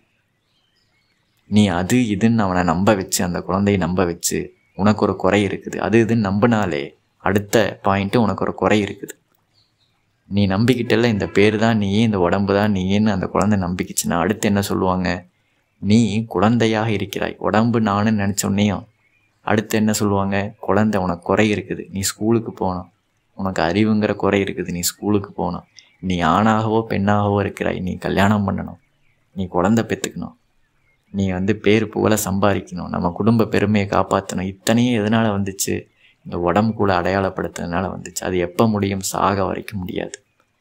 நீ அது இதுன்னு அவனை நம்ப வச்சு அந்த குழந்தையை நம்ப வச்சு உனக்கு ஒரு குறை இருக்குது அது இதுன்னு நம்பினாலே அடுத்த பாயிண்ட்டு உனக்கு ஒரு குறை இருக்குது நீ நம்பிக்கிட்டல இந்த பேர் தான் நீயே இந்த உடம்பு தான் நீயேன்னு அந்த குழந்தை நம்பிக்கிச்சுன்னா அடுத்து என்ன சொல்லுவாங்க நீ குழந்தையாக இருக்கிறாய் உடம்பு நானுன்னு நினச்சோன்னையும் அடுத்து என்ன சொல்லுவாங்க குழந்தை உனக்கு குறை இருக்குது நீ ஸ்கூலுக்கு போகணும் உனக்கு அறிவுங்கிற குறை இருக்குது நீ ஸ்கூலுக்கு போகணும் நீ ஆணாகவோ பெண்ணாகவோ இருக்கிறாய் நீ கல்யாணம் பண்ணணும் நீ குழந்தை பெற்றுக்கணும் நீ வந்து பேர் புகழ சம்பாதிக்கணும் நம்ம குடும்ப பெருமையை காப்பாற்றணும் இத்தனையும் எதனால் வந்துச்சு இந்த உடம்புக்குள்ள அடையாளப்படுத்துறதுனால வந்துச்சு அது எப்போ முடியும் சாக வரைக்கும் முடியாது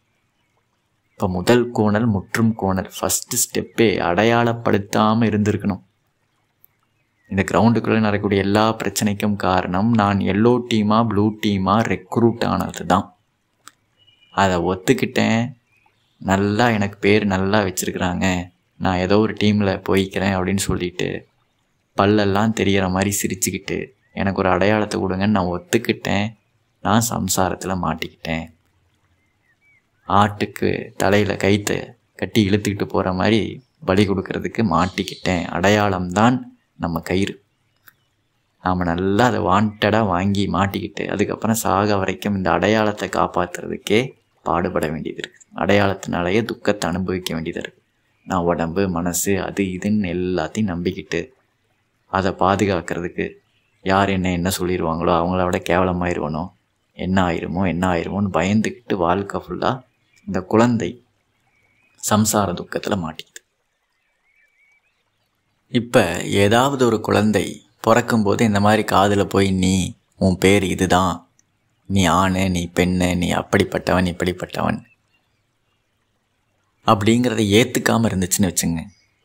இப்போ முதல் கோணல் முற்றும் கோணல் ஃபஸ்ட்டு ஸ்டெப்பே அடையாளப்படுத்தாமல் இருந்திருக்கணும் இந்த கிரவுண்டுக்குள்ளே நடக்கக்கூடிய எல்லா பிரச்சனைக்கும் காரணம் நான் எல்லோ டீமா ப்ளூ டீமா ரெக்ரூட் ஆனது தான் அதை ஒத்துக்கிட்டேன் நல்லா எனக்கு பேர் நல்லா வச்சுருக்குறாங்க நான் ஏதோ ஒரு டீமில் போய்க்கிறேன் அப்படின்னு சொல்லிட்டு பல்லெல்லாம் தெரியற மாதிரி சிரிச்சுக்கிட்டு எனக்கு ஒரு அடையாளத்தை கொடுங்கன்னு நான் ஒத்துக்கிட்டேன் நான் சம்சாரத்தில் மாட்டிக்கிட்டேன் ஆட்டுக்கு தலையில் கைத்தை கட்டி இழுத்துக்கிட்டு போகிற மாதிரி பலி கொடுக்கறதுக்கு மாட்டிக்கிட்டேன் அடையாளம்தான் நம்ம கயிறு நாம் நல்லா அதை வாண்டடாக வாங்கி மாட்டிக்கிட்டு அதுக்கப்புறம் சாக வரைக்கும் இந்த அடையாளத்தை காப்பாற்றுறதுக்கே பாடுபட வேண்டியது இருக்குது அடையாளத்தினாலேயே துக்கத்தை அனுபவிக்க வேண்டியது இருக்குது நான் உடம்பு மனசு அது இதுன்னு எல்லாத்தையும் நம்பிக்கிட்டு அதை பாதுகாக்கிறதுக்கு யார் என்ன என்ன சொல்லிடுவாங்களோ அவங்கள விட கேவலமாயிருவனோ என்ன ஆயிருமோ என்ன ஆயிருமோன்னு பயந்துக்கிட்டு வாழ்க்கை ஃபுல்லாக இந்த குழந்தை சம்சார துக்கத்தில் மாட்டிக்குது இப்போ ஏதாவது ஒரு குழந்தை பிறக்கும்போது இந்த மாதிரி காதில் போய் நீ உன் பேர் இதுதான் நீ ஆணு நீ பெண்ணு நீ அப்படிப்பட்டவன் இப்படிப்பட்டவன் அப்படிங்கிறத ஏற்றுக்காமல் இருந்துச்சுன்னு வச்சுங்க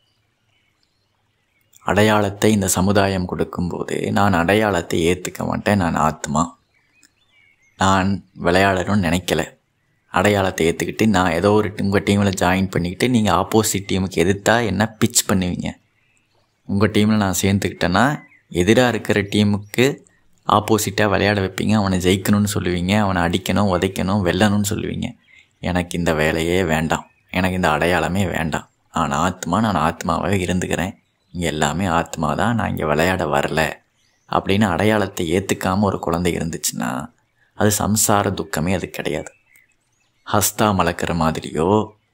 அடையாளத்தை இந்த சமுதாயம் கொடுக்கும்போது நான் அடையாளத்தை ஏற்றுக்க மாட்டேன் நான் ஆத்மா நான் விளையாடணும்னு நினைக்கல அடையாளத்தை ஏற்றுக்கிட்டு நான் ஏதோ ஒரு உங்கள் டீமில் ஜாயின் பண்ணிக்கிட்டு நீங்கள் ஆப்போசிட் டீமுக்கு எதிர்த்தா என்ன பிச் பண்ணுவீங்க உங்கள் டீமில் நான் சேர்ந்துக்கிட்டேன்னா எதிராக இருக்கிற டீமுக்கு ஆப்போசிட்டாக விளையாட வைப்பீங்க அவனை ஜெயிக்கணும்னு சொல்லுவீங்க அவனை அடிக்கணும் உதைக்கணும் வெல்லணும்னு சொல்லுவீங்க எனக்கு இந்த வேலையே வேண்டாம் எனக்கு இந்த அடையாளமே வேண்டாம் நான் ஆத்மா நான் ஆத்மாவாகவே இருந்துக்கிறேன் இங்கே எல்லாமே ஆத்மா தான் நான் இங்கே விளையாட வரல அப்படின்னு அடையாளத்தை ஏற்றுக்காமல் ஒரு குழந்தை இருந்துச்சுன்னா அது சம்சார துக்கமே அது கிடையாது ஹஸ்தா மலக்கிற மாதிரியோ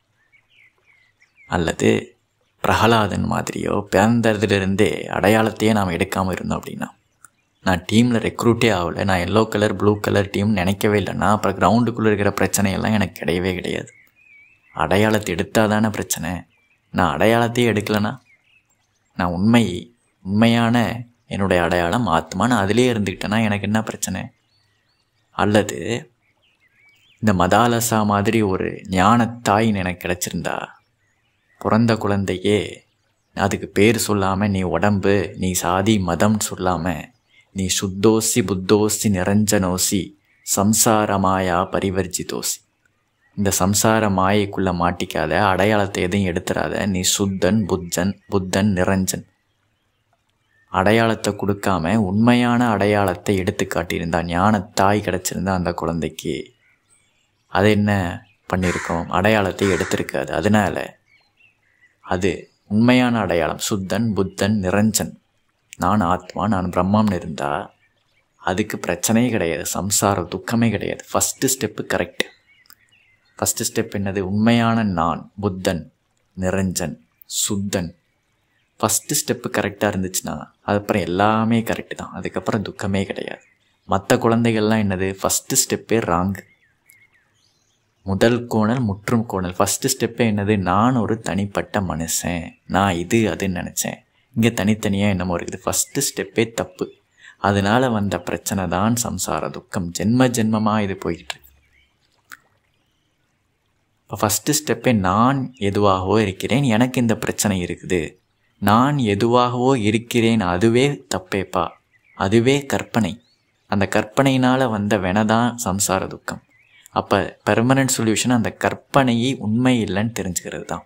அல்லது பிரகலாதன் மாதிரியோ பிறந்ததுலேருந்தே அடையாளத்தையே நாம் எடுக்காமல் இருந்தோம் அப்படின்னா நான் டீமில் ரெக்ரூட்டே ஆகலை நான் yellow colour blue colour team நினைக்கவே இல்லைன்னா அப்புறம் கிரவுண்டுக்குள்ளே இருக்கிற பிரச்சனையெல்லாம் எனக்கு கிடையவே கிடையாது அடையாளத்தை எடுத்தால் தானே பிரச்சனை நான் அடையாளத்தையே எடுக்கலைன்னா நான் உண்மை உண்மையான என்னுடைய அடையாளம் ஆத்மா நான் அதிலே இருந்துக்கிட்டேன்னா எனக்கு என்ன பிரச்சனை அல்லது இந்த மதாலசா மாதிரி ஒரு ஞானத்தாய் எனக்கு கிடச்சிருந்தா பிறந்த குழந்தையே அதுக்கு பேர் சொல்லாமல் நீ உடம்பு நீ சாதி மதம் சொல்லாமல் நீ சுத்தோசி புத்தோசி நிரஞ்சனோசி சம்சார மாயா பரிவர்ஜிதோசி இந்த சம்சார மாயைக்குள்ளே மாட்டிக்காத அடையாளத்தை எதையும் எடுத்துறாத நீ சுத்தன் புத்தன் புத்தன் நிரஞ்சன் அடையாளத்தை கொடுக்காம உண்மையான அடையாளத்தை எடுத்து காட்டியிருந்தா ஞானத்தாய் கிடச்சிருந்தா அந்த குழந்தைக்கு அது என்ன பண்ணியிருக்கோம் அடையாளத்தை எடுத்திருக்காது அதனால அது உண்மையான அடையாளம் சுத்தன் புத்தன் நிரஞ்சன் நான் ஆத்மா நான் பிரம்மம்னு இருந்தால் அதுக்கு பிரச்சனையே கிடையாது சம்சாரம் துக்கமே கிடையாது first step correct first step என்னது உண்மையான நான் புத்தன் நிரஞ்சன் சுத்தன் ஃபஸ்ட்டு ஸ்டெப்பு கரெக்டாக இருந்துச்சுன்னா அதுக்கப்புறம் எல்லாமே கரெக்டு தான் அதுக்கப்புறம் துக்கமே கிடையாது மற்ற குழந்தைகள்லாம் என்னது ஃபஸ்ட்டு ஸ்டெப்பே ராங்கு முதல் கோணல் முற்றும் கோணல் ஃபஸ்ட்டு ஸ்டெப்பே என்னது நான் ஒரு தனிப்பட்ட மனுஷன் நான் இது அதுன்னு நினச்சேன் இங்கே தனித்தனியாக என்னமோ இருக்குது ஃபஸ்ட்டு ஸ்டெப்பே தப்பு அதனால் வந்த பிரச்சனை தான் சம்சார துக்கம் ஜென்ம ஜென்மமாக இது போயிட்டு இப்போ ஃபஸ்ட்டு ஸ்டெப்பே நான் எதுவாகவோ இருக்கிறேன் எனக்கு இந்த பிரச்சனை இருக்குது நான் எதுவாகவோ இருக்கிறேன் அதுவே தப்பேப்பா அதுவே கற்பனை அந்த கற்பனையினால் வந்த வெனதான் சம்சார துக்கம் அப்போ பெர்மனன்ட் சொல்யூஷன் அந்த கற்பனையை உண்மை இல்லைன்னு தெரிஞ்சுக்கிறது தான்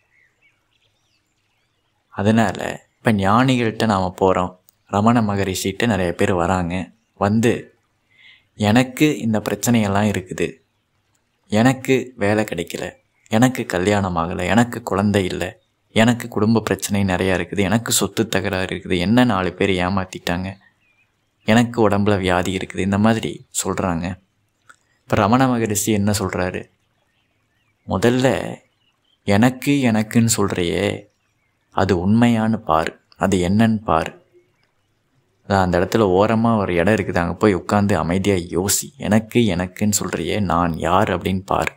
அதனால் இப்போ ஞானிகள்கிட்ட நாம் போகிறோம் ரமண மகரிஷிகிட்ட நிறைய பேர் வராங்க வந்து எனக்கு இந்த பிரச்சனையெல்லாம் இருக்குது எனக்கு வேலை கிடைக்கல எனக்கு கல்யாணம் ஆகலை எனக்கு குழந்தை இல்லை எனக்கு குடும்ப பிரச்சனை நிறையா இருக்குது எனக்கு சொத்து தகராறு இருக்குது என்ன நாலு பேர் ஏமாற்றிட்டாங்க எனக்கு உடம்புல வியாதி இருக்குது இந்த மாதிரி சொல்கிறாங்க இப்போ ரமண மகரிஷி என்ன சொல்கிறாரு முதல்ல எனக்கு எனக்குன்னு சொல்கிறையே அது உண்மையான்னு பாரு அது என்னன்னு பாரு அதான் அந்த இடத்துல ஓரமாக ஒரு இடம் இருக்குது அங்கே போய் உட்காந்து அமைதியாக யோசி எனக்கு எனக்குன்னு சொல்கிறியே நான் யார் அப்படின்னு பாரு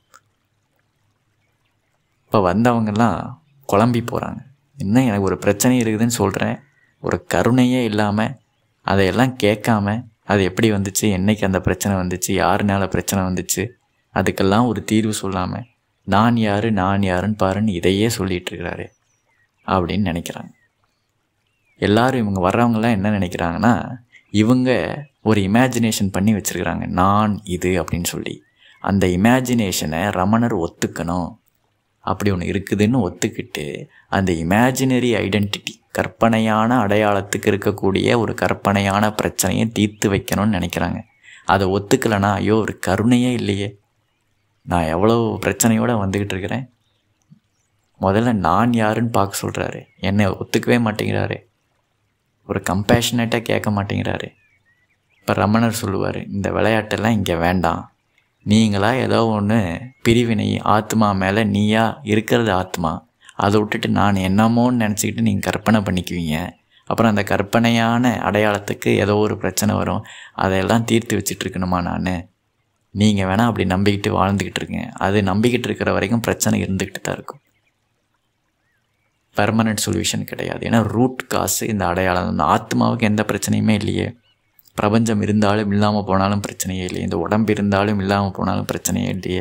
இப்போ வந்தவங்கெல்லாம் குழம்பி போகிறாங்க இன்னும் எனக்கு ஒரு பிரச்சனை இருக்குதுன்னு சொல்கிறேன் ஒரு கருணையே இல்லாமல் அதையெல்லாம் கேட்காம அது எப்படி வந்துச்சு என்னைக்கு அந்த பிரச்சனை வந்துச்சு யாருனால பிரச்சனை வந்துச்சு அதுக்கெல்லாம் ஒரு தீர்வு சொல்லாமல் நான் யார் நான் யாருன்னு பாருன்னு இதையே சொல்லிட்டு இருக்கிறாரு அப்படின்னு நினைக்கிறாங்க எல்லாரும் இவங்க வர்றவங்கலாம் என்ன நினைக்கிறாங்கன்னா இவங்க ஒரு இமேஜினேஷன் பண்ணி வச்சுருக்கிறாங்க நான் இது அப்படின்னு சொல்லி அந்த இமேஜினேஷனை ரமணர் ஒத்துக்கணும் அப்படி ஒன்று இருக்குதுன்னு ஒத்துக்கிட்டு அந்த இமேஜினரி ஐடென்டிட்டி கற்பனையான அடையாளத்துக்கு இருக்கக்கூடிய ஒரு கற்பனையான பிரச்சனையை தீர்த்து வைக்கணும்னு நினைக்கிறாங்க அதை ஒத்துக்கலைன்னா ஐயோ ஒரு கருணையே இல்லையே நான் எவ்வளோ பிரச்சனையோடு வந்துக்கிட்டு இருக்கிறேன் முதல்ல நான் யாருன்னு பார்க்க சொல்கிறாரு என்னை ஒத்துக்கவே மாட்டேங்கிறாரு ஒரு கம்பேஷனேட்டாக கேட்க மாட்டேங்கிறாரு இப்போ ரமணர் சொல்லுவார் இந்த விளையாட்டெல்லாம் இங்கே வேண்டாம் நீங்களா ஏதோ ஒன்று பிரிவினை ஆத்மா மேலே நீயா இருக்கிறது ஆத்மா அதை விட்டுட்டு நான் என்னமோன்னு நினச்சிக்கிட்டு நீங்கள் கற்பனை பண்ணிக்குவீங்க அப்புறம் அந்த கற்பனையான அடையாளத்துக்கு ஏதோ ஒரு பிரச்சனை வரும் அதையெல்லாம் தீர்த்து வச்சுட்டு இருக்கணுமா நான் நீங்கள் வேணால் அப்படி நம்பிக்கிட்டு வாழ்ந்துக்கிட்டு இருக்கீங்க அது நம்பிக்கிட்டு இருக்கிற வரைக்கும் பிரச்சனை இருந்துக்கிட்டு தான் இருக்கும் பெர்மனன்ட் சொல்யூஷன் கிடையாது ஏன்னா ரூட் காசு இந்த அடையாளம் இந்த ஆத்மாவுக்கு எந்த பிரச்சனையுமே இல்லையே பிரபஞ்சம் இருந்தாலும் இல்லாமல் போனாலும் பிரச்சனையே இல்லையே இந்த உடம்பு இருந்தாலும் இல்லாமல் போனாலும் பிரச்சனையே இல்லையே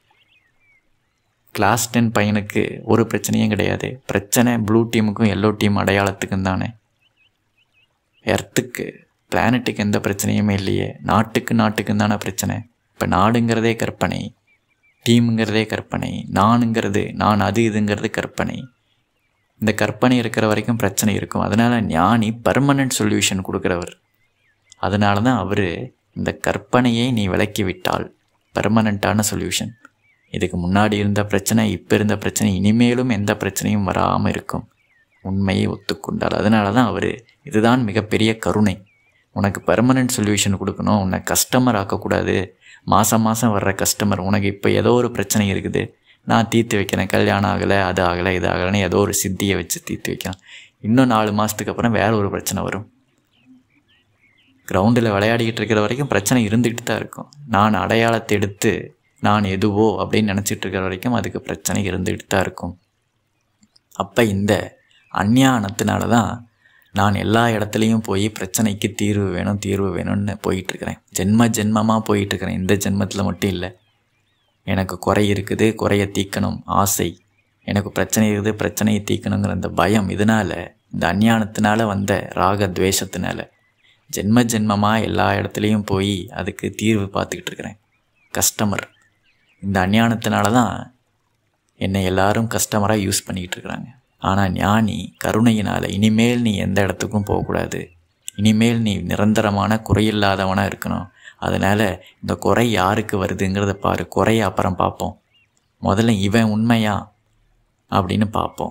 கிளாஸ் டென் பையனுக்கு ஒரு பிரச்சனையும் கிடையாது பிரச்சனை ப்ளூ டீமுக்கும் எல்லோ டீம் அடையாளத்துக்கும் தானே எர்த்துக்கு பிளானட்டுக்கு எந்த பிரச்சனையுமே இல்லையே நாட்டுக்கு நாட்டுக்கும் தானே பிரச்சனை இப்போ நாடுங்கிறதே கற்பனை டீமுங்கிறதே கற்பனை நானுங்கிறது நான் அது இதுங்கிறது கற்பனை இந்த கற்பனை இருக்கிற வரைக்கும் பிரச்சனை இருக்கும் அதனால் ஞானி பர்மனன்ட் சொல்யூஷன் கொடுக்குறவர் அதனால தான் அவர் இந்த கற்பனையை நீ விலக்கி விட்டால் பர்மனண்ட்டான சொல்யூஷன் இதுக்கு முன்னாடி இருந்த பிரச்சனை இப்போ இருந்த பிரச்சனை இனிமேலும் எந்த பிரச்சனையும் வராமல் இருக்கும் உண்மையை ஒத்துக்கொண்டால் அதனால தான் அவர் இதுதான் மிகப்பெரிய கருணை உனக்கு பர்மனன்ட் சொல்யூஷன் கொடுக்கணும் உன்னை கஸ்டமர் ஆக்கக்கூடாது மாதம் மாதம் வர்ற கஸ்டமர் உனக்கு இப்போ ஏதோ ஒரு பிரச்சனை இருக்குது நான் தீர்த்து வைக்கிறேன் கல்யாணம் ஆகலை அது ஆகலை இது ஆகலைன்னு ஏதோ ஒரு சித்தியை வச்சு தீர்த்து வைக்கலாம் இன்னும் நாலு மாதத்துக்கு அப்புறம் வேற ஒரு பிரச்சனை வரும் கிரவுண்டில் விளையாடிக்கிட்டு இருக்கிற வரைக்கும் பிரச்சனை இருந்துக்கிட்டு தான் இருக்கும் நான் அடையாளத்தை எடுத்து நான் எதுவோ அப்படின்னு நினச்சிட்டு இருக்கிற வரைக்கும் அதுக்கு பிரச்சனை இருந்துக்கிட்டு தான் இருக்கும் அப்போ இந்த அஞ்ஞானத்தினால தான் நான் எல்லா இடத்துலையும் போய் பிரச்சனைக்கு தீர்வு வேணும் தீர்வு வேணும்னு போயிட்டுருக்கிறேன் ஜென்ம ஜென்மமாக போயிட்டுருக்கிறேன் இந்த ஜென்மத்தில் மட்டும் இல்லை எனக்கு குறை இருக்குது குறைய தீக்கணும் ஆசை எனக்கு பிரச்சனை இருக்குது பிரச்சனையை தீக்கணுங்கிற அந்த பயம் இதனால் இந்த அஞ்ஞானத்தினால வந்த ராக துவேஷத்தினால ஜென்ம ஜென்மமாக எல்லா இடத்துலையும் போய் அதுக்கு தீர்வு பார்த்துக்கிட்டு இருக்கிறேன் கஸ்டமர் இந்த அஞ்ஞானத்தினால தான் என்னை எல்லாரும் கஸ்டமராக யூஸ் பண்ணிக்கிட்டு இருக்கிறாங்க ஆனால் ஞானி கருணையினால் இனிமேல் நீ எந்த இடத்துக்கும் போகக்கூடாது இனிமேல் நீ நிரந்தரமான குறையில்லாதவனாக இருக்கணும் அதனால் இந்த குறை யாருக்கு வருதுங்கிறத பாரு குறைய அப்புறம் பார்ப்போம் முதல்ல இவன் உண்மையா அப்படின்னு பார்ப்போம்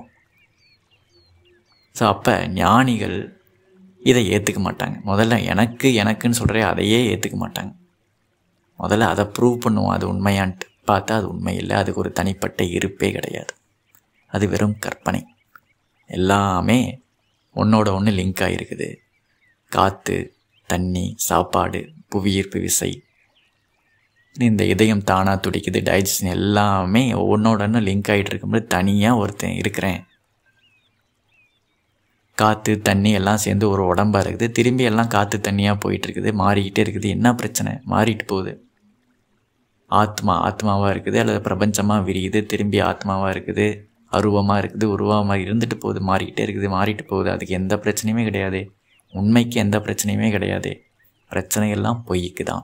ஸோ அப்போ ஞானிகள் இதை ஏற்றுக்க மாட்டாங்க முதல்ல எனக்கு எனக்குன்னு சொல்கிற அதையே ஏற்றுக்க மாட்டாங்க முதல்ல அதை ப்ரூவ் பண்ணுவோம் அது உண்மையான்ட்டு பார்த்தா அது உண்மை இல்லை அதுக்கு ஒரு தனிப்பட்ட இருப்பே கிடையாது அது வெறும் கற்பனை எல்லாமே ஒன்றோட ஒன்று லிங்க் ஆகிருக்குது காற்று தண்ணி சாப்பாடு புவியீர்ப்பு விசை இந்த இதயம் தானாக துடிக்குது டைஜஷன் எல்லாமே ஒன்றோட ஒன்று லிங்க் ஆகிட்டு இருக்கும்போது தனியாக ஒருத்தன் இருக்கிறேன் காற்று தண்ணி எல்லாம் சேர்ந்து ஒரு உடம்பாக இருக்குது திரும்பி எல்லாம் காற்று தண்ணியாக போயிட்டு இருக்குது மாறிக்கிட்டே இருக்குது என்ன பிரச்சனை மாறிட்டு போகுது ஆத்மா ஆத்மாவாக இருக்குது அல்லது பிரபஞ்சமாக விரியுது திரும்பி ஆத்மாவாக இருக்குது அருவமாக இருக்குது உருவமாக இருந்துட்டு போகுது மாறிக்கிட்டே இருக்குது மாறிட்டு போகுது அதுக்கு எந்த பிரச்சனையுமே கிடையாது உண்மைக்கு எந்த பிரச்சனையுமே கிடையாது பிரச்சனையெல்லாம் பொய்க்கு தான்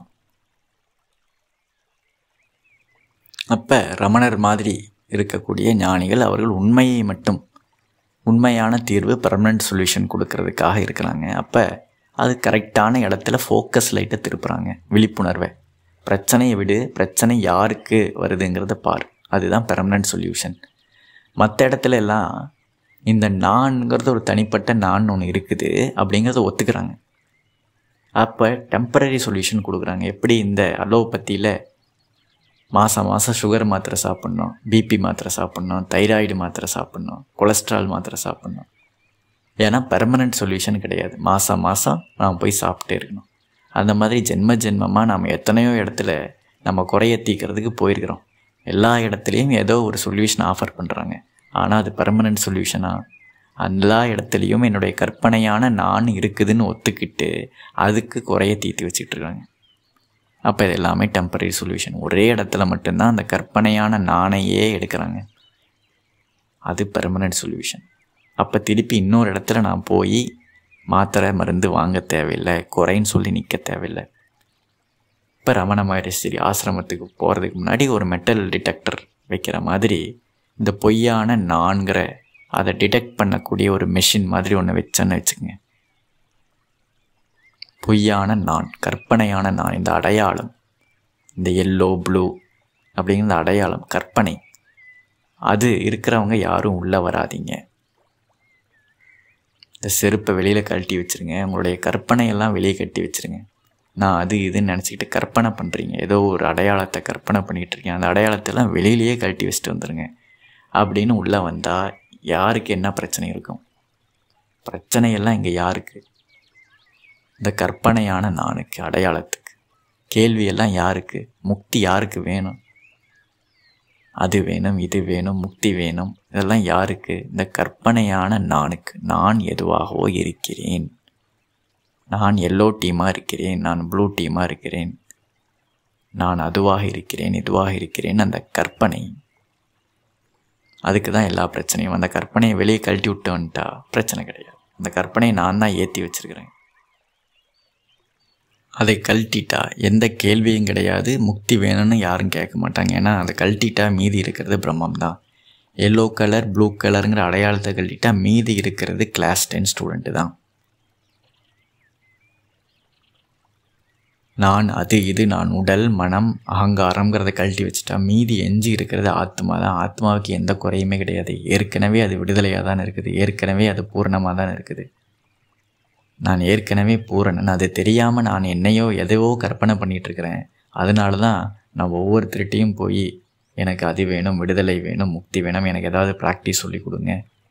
அப்போ ரமணர் மாதிரி இருக்கக்கூடிய ஞானிகள் அவர்கள் உண்மையை மட்டும் உண்மையான தீர்வு பெர்மனன்ட் சொல்யூஷன் கொடுக்கறதுக்காக இருக்கிறாங்க அப்போ அது கரெக்டான இடத்துல ஃபோக்கஸ் லைட்டை திருப்புறாங்க விழிப்புணர்வை பிரச்சனையை விடு பிரச்சனை யாருக்கு வருதுங்கிறத பார் அதுதான் பெர்மனன்ட் சொல்யூஷன் மற்ற இடத்துல எல்லாம் இந்த நான்ங்கிறது ஒரு தனிப்பட்ட நான் ஒன்று இருக்குது அப்படிங்கிறத ஒத்துக்கிறாங்க அப்போ டெம்பரரி சொல்யூஷன் கொடுக்குறாங்க எப்படி இந்த அலோபத்தியில் மாதம் மாதம் சுகர் மாத்திரை சாப்பிட்ணும் பிபி மாத்திரை சாப்பிட்ணும் தைராய்டு மாத்திரை சாப்பிட்ணும் கொலஸ்ட்ரால் மாத்திரை சாப்பிட்ணும் ஏன்னா பெர்மனண்ட் சொல்யூஷன் கிடையாது மாதம் மாதம் நாம் போய் சாப்பிட்டே இருக்கணும் அந்த மாதிரி ஜென்ம ஜென்மமாக நாம் எத்தனையோ இடத்துல நம்ம குறைய தீக்கிறதுக்கு போயிருக்கிறோம் எல்லா இடத்துலையும் ஏதோ ஒரு சொல்யூஷன் ஆஃபர் பண்ணுறாங்க ஆனால் அது பெர்மனண்ட் சொல்யூஷனாக எல்லா இடத்துலையும் என்னுடைய கற்பனையான நான் இருக்குதுன்னு ஒத்துக்கிட்டு அதுக்கு குறைய தீர்த்து வச்சுட்டு இருக்காங்க அப்போ இது எல்லாமே டெம்பரரி சொல்யூஷன் ஒரே இடத்துல மட்டும்தான் அந்த கற்பனையான நாணையே எடுக்கிறாங்க அது பெர்மனண்ட் சொல்யூஷன் அப்போ திருப்பி இன்னொரு இடத்துல நான் போய் மாத்திரை மருந்து வாங்க தேவையில்லை குறைன்னு சொல்லி நிற்க தேவையில்லை இப்போ ரமண மகரிஷி ஆசிரமத்துக்கு போகிறதுக்கு முன்னாடி ஒரு மெட்டல் டிடெக்டர் வைக்கிற மாதிரி இந்த பொய்யான நான்கிற அதை டிடெக்ட் பண்ணக்கூடிய ஒரு மெஷின் மாதிரி ஒன்று வச்சேன்னு வச்சுக்கோங்க பொய்யான நான் கற்பனையான நான் இந்த அடையாளம் இந்த எல்லோ ப்ளூ அப்படிங்கிற அடையாளம் கற்பனை அது இருக்கிறவங்க யாரும் உள்ளே வராதிங்க இந்த செருப்பை வெளியில் கழட்டி வச்சுருங்க உங்களுடைய கற்பனையெல்லாம் வெளியே கட்டி வச்சுருங்க நான் அது இதுன்னு நினச்சிக்கிட்டு கற்பனை பண்ணுறீங்க ஏதோ ஒரு அடையாளத்தை கற்பனை பண்ணிகிட்டு இருக்கீங்க அந்த அடையாளத்தெல்லாம் வெளியிலேயே கழட்டி வச்சுட்டு வந்துடுங்க அப்படின்னு உள்ளே வந்தால் யாருக்கு என்ன பிரச்சனை இருக்கும் பிரச்சனையெல்லாம் இங்கே யாருக்கு இந்த கற்பனையான நானுக்கு அடையாளத்துக்கு கேள்வியெல்லாம் யாருக்கு முக்தி யாருக்கு வேணும் அது வேணும் இது வேணும் முக்தி வேணும் இதெல்லாம் யாருக்கு இந்த கற்பனையான நானுக்கு நான் எதுவாகவோ இருக்கிறேன் நான் எல்லோ டீமாக இருக்கிறேன் நான் ப்ளூ டீமாக இருக்கிறேன் நான் அதுவாக இருக்கிறேன் இதுவாக இருக்கிறேன் அந்த கற்பனை அதுக்கு தான் எல்லா பிரச்சனையும் அந்த கற்பனையை வெளியே கழட்டி விட்டு வந்துட்டா பிரச்சனை கிடையாது அந்த கற்பனையை நான் தான் ஏற்றி வச்சுருக்கிறேன் அதை கழட்டிட்டா எந்த கேள்வியும் கிடையாது முக்தி வேணும்னு யாரும் கேட்க மாட்டாங்க ஏன்னா அதை கழட்டிட்டா மீதி இருக்கிறது பிரம்மம் தான் எல்லோ கலர் ப்ளூ கலருங்கிற அடையாளத்தை கழட்டிட்டா மீதி இருக்கிறது கிளாஸ் டென் ஸ்டூடெண்ட்டு தான் நான் அது இது நான் உடல் மனம் அகங்காரங்கிறத கழட்டி வச்சுட்டா மீதி எஞ்சி இருக்கிறது ஆத்மா தான் ஆத்மாவுக்கு எந்த குறையுமே கிடையாது ஏற்கனவே அது விடுதலையாக தான் இருக்குது ஏற்கனவே அது பூர்ணமாக தான் இருக்குது நான் ஏற்கனவே பூரணன் அது தெரியாமல் நான் என்னையோ எதையோ கற்பனை பண்ணிகிட்ருக்கிறேன் அதனால தான் நான் ஒவ்வொருத்தருட்டையும் போய் எனக்கு அது வேணும் விடுதலை வேணும் முக்தி வேணும் எனக்கு ஏதாவது ப்ராக்டிஸ் சொல்லி கொடுங்க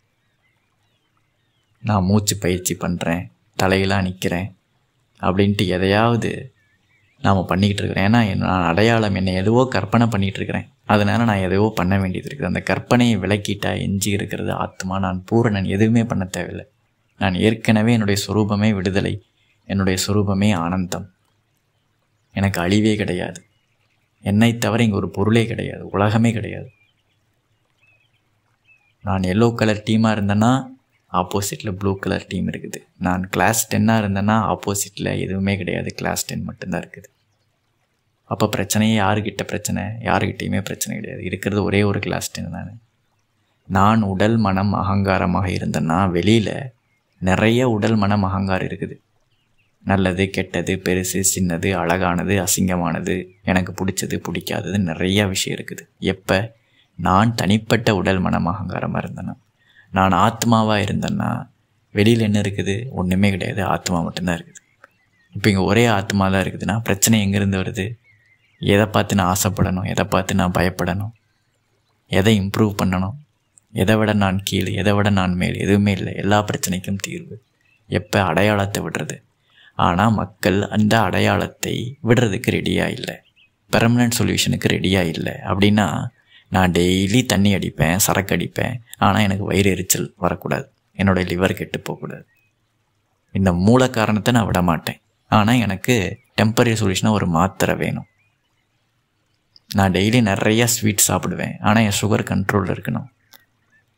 நான் மூச்சு பயிற்சி பண்ணுறேன் தலையெல்லாம் நிற்கிறேன் அப்படின்ட்டு எதையாவது நாம் பண்ணிக்கிட்டு இருக்கிறேன் ஏன்னா நான் அடையாளம் என்னை எதுவோ கற்பனை பண்ணிகிட்டு இருக்கிறேன் அதனால் நான் எதையோ பண்ண வேண்டியது இருக்குது அந்த கற்பனையை விளக்கிட்டா எஞ்சி இருக்கிறது ஆத்மா நான் பூரணன் எதுவுமே பண்ண தேவையில்லை நான் ஏற்கனவே என்னுடைய சுரூபமே விடுதலை என்னுடைய சுரூபமே ஆனந்தம் எனக்கு அழிவே கிடையாது என்னை தவிர இங்கே ஒரு பொருளே கிடையாது உலகமே கிடையாது நான் எல்லோ கலர் டீமாக இருந்தேன்னா ஆப்போசிட்டில் ப்ளூ கலர் டீம் இருக்குது நான் கிளாஸ் டென்னாக இருந்தேன்னா ஆப்போசிட்டில் எதுவுமே கிடையாது கிளாஸ் டென் மட்டும்தான் இருக்குது அப்போ பிரச்சனையே யாருக்கிட்ட பிரச்சனை யாருக்கிட்டேயுமே பிரச்சனை கிடையாது இருக்கிறது ஒரே ஒரு கிளாஸ் டென் தான் நான் உடல் மனம் அகங்காரமாக இருந்தேன்னா வெளியில் நிறைய உடல் மனம் அகங்காரம் இருக்குது நல்லது கெட்டது பெருசு சின்னது அழகானது அசிங்கமானது எனக்கு பிடிச்சது பிடிக்காதது நிறைய விஷயம் இருக்குது எப்போ நான் தனிப்பட்ட உடல் மனம் அகங்காரமாக இருந்தேன்னா நான் ஆத்மாவாக இருந்தேன்னா வெளியில் என்ன இருக்குது ஒன்றுமே கிடையாது ஆத்மா மட்டும்தான் இருக்குது இப்போ இங்கே ஒரே ஆத்மா தான் இருக்குதுன்னா பிரச்சனை எங்கேருந்து வருது எதை பார்த்து நான் ஆசைப்படணும் எதை பார்த்து நான் பயப்படணும் எதை இம்ப்ரூவ் பண்ணணும் எதை விட நான் கீழ் எதை விட நான் மேல் எதுவுமே இல்லை எல்லா பிரச்சனைக்கும் தீர்வு எப்போ அடையாளத்தை விடுறது ஆனால் மக்கள் அந்த அடையாளத்தை விடுறதுக்கு ரெடியாக இல்லை பெர்மனன்ட் சொல்யூஷனுக்கு ரெடியாக இல்லை அப்படின்னா நான் டெய்லி தண்ணி அடிப்பேன் சரக்கு அடிப்பேன் ஆனால் எனக்கு வயிறு எரிச்சல் வரக்கூடாது என்னோடய லிவர் கெட்டு போகக்கூடாது இந்த மூல காரணத்தை நான் விட மாட்டேன் ஆனால் எனக்கு டெம்பரரி சொல்யூஷனாக ஒரு மாத்திரை வேணும் நான் டெய்லி நிறையா ஸ்வீட் சாப்பிடுவேன் ஆனால் என் சுகர் கண்ட்ரோலில் இருக்கணும்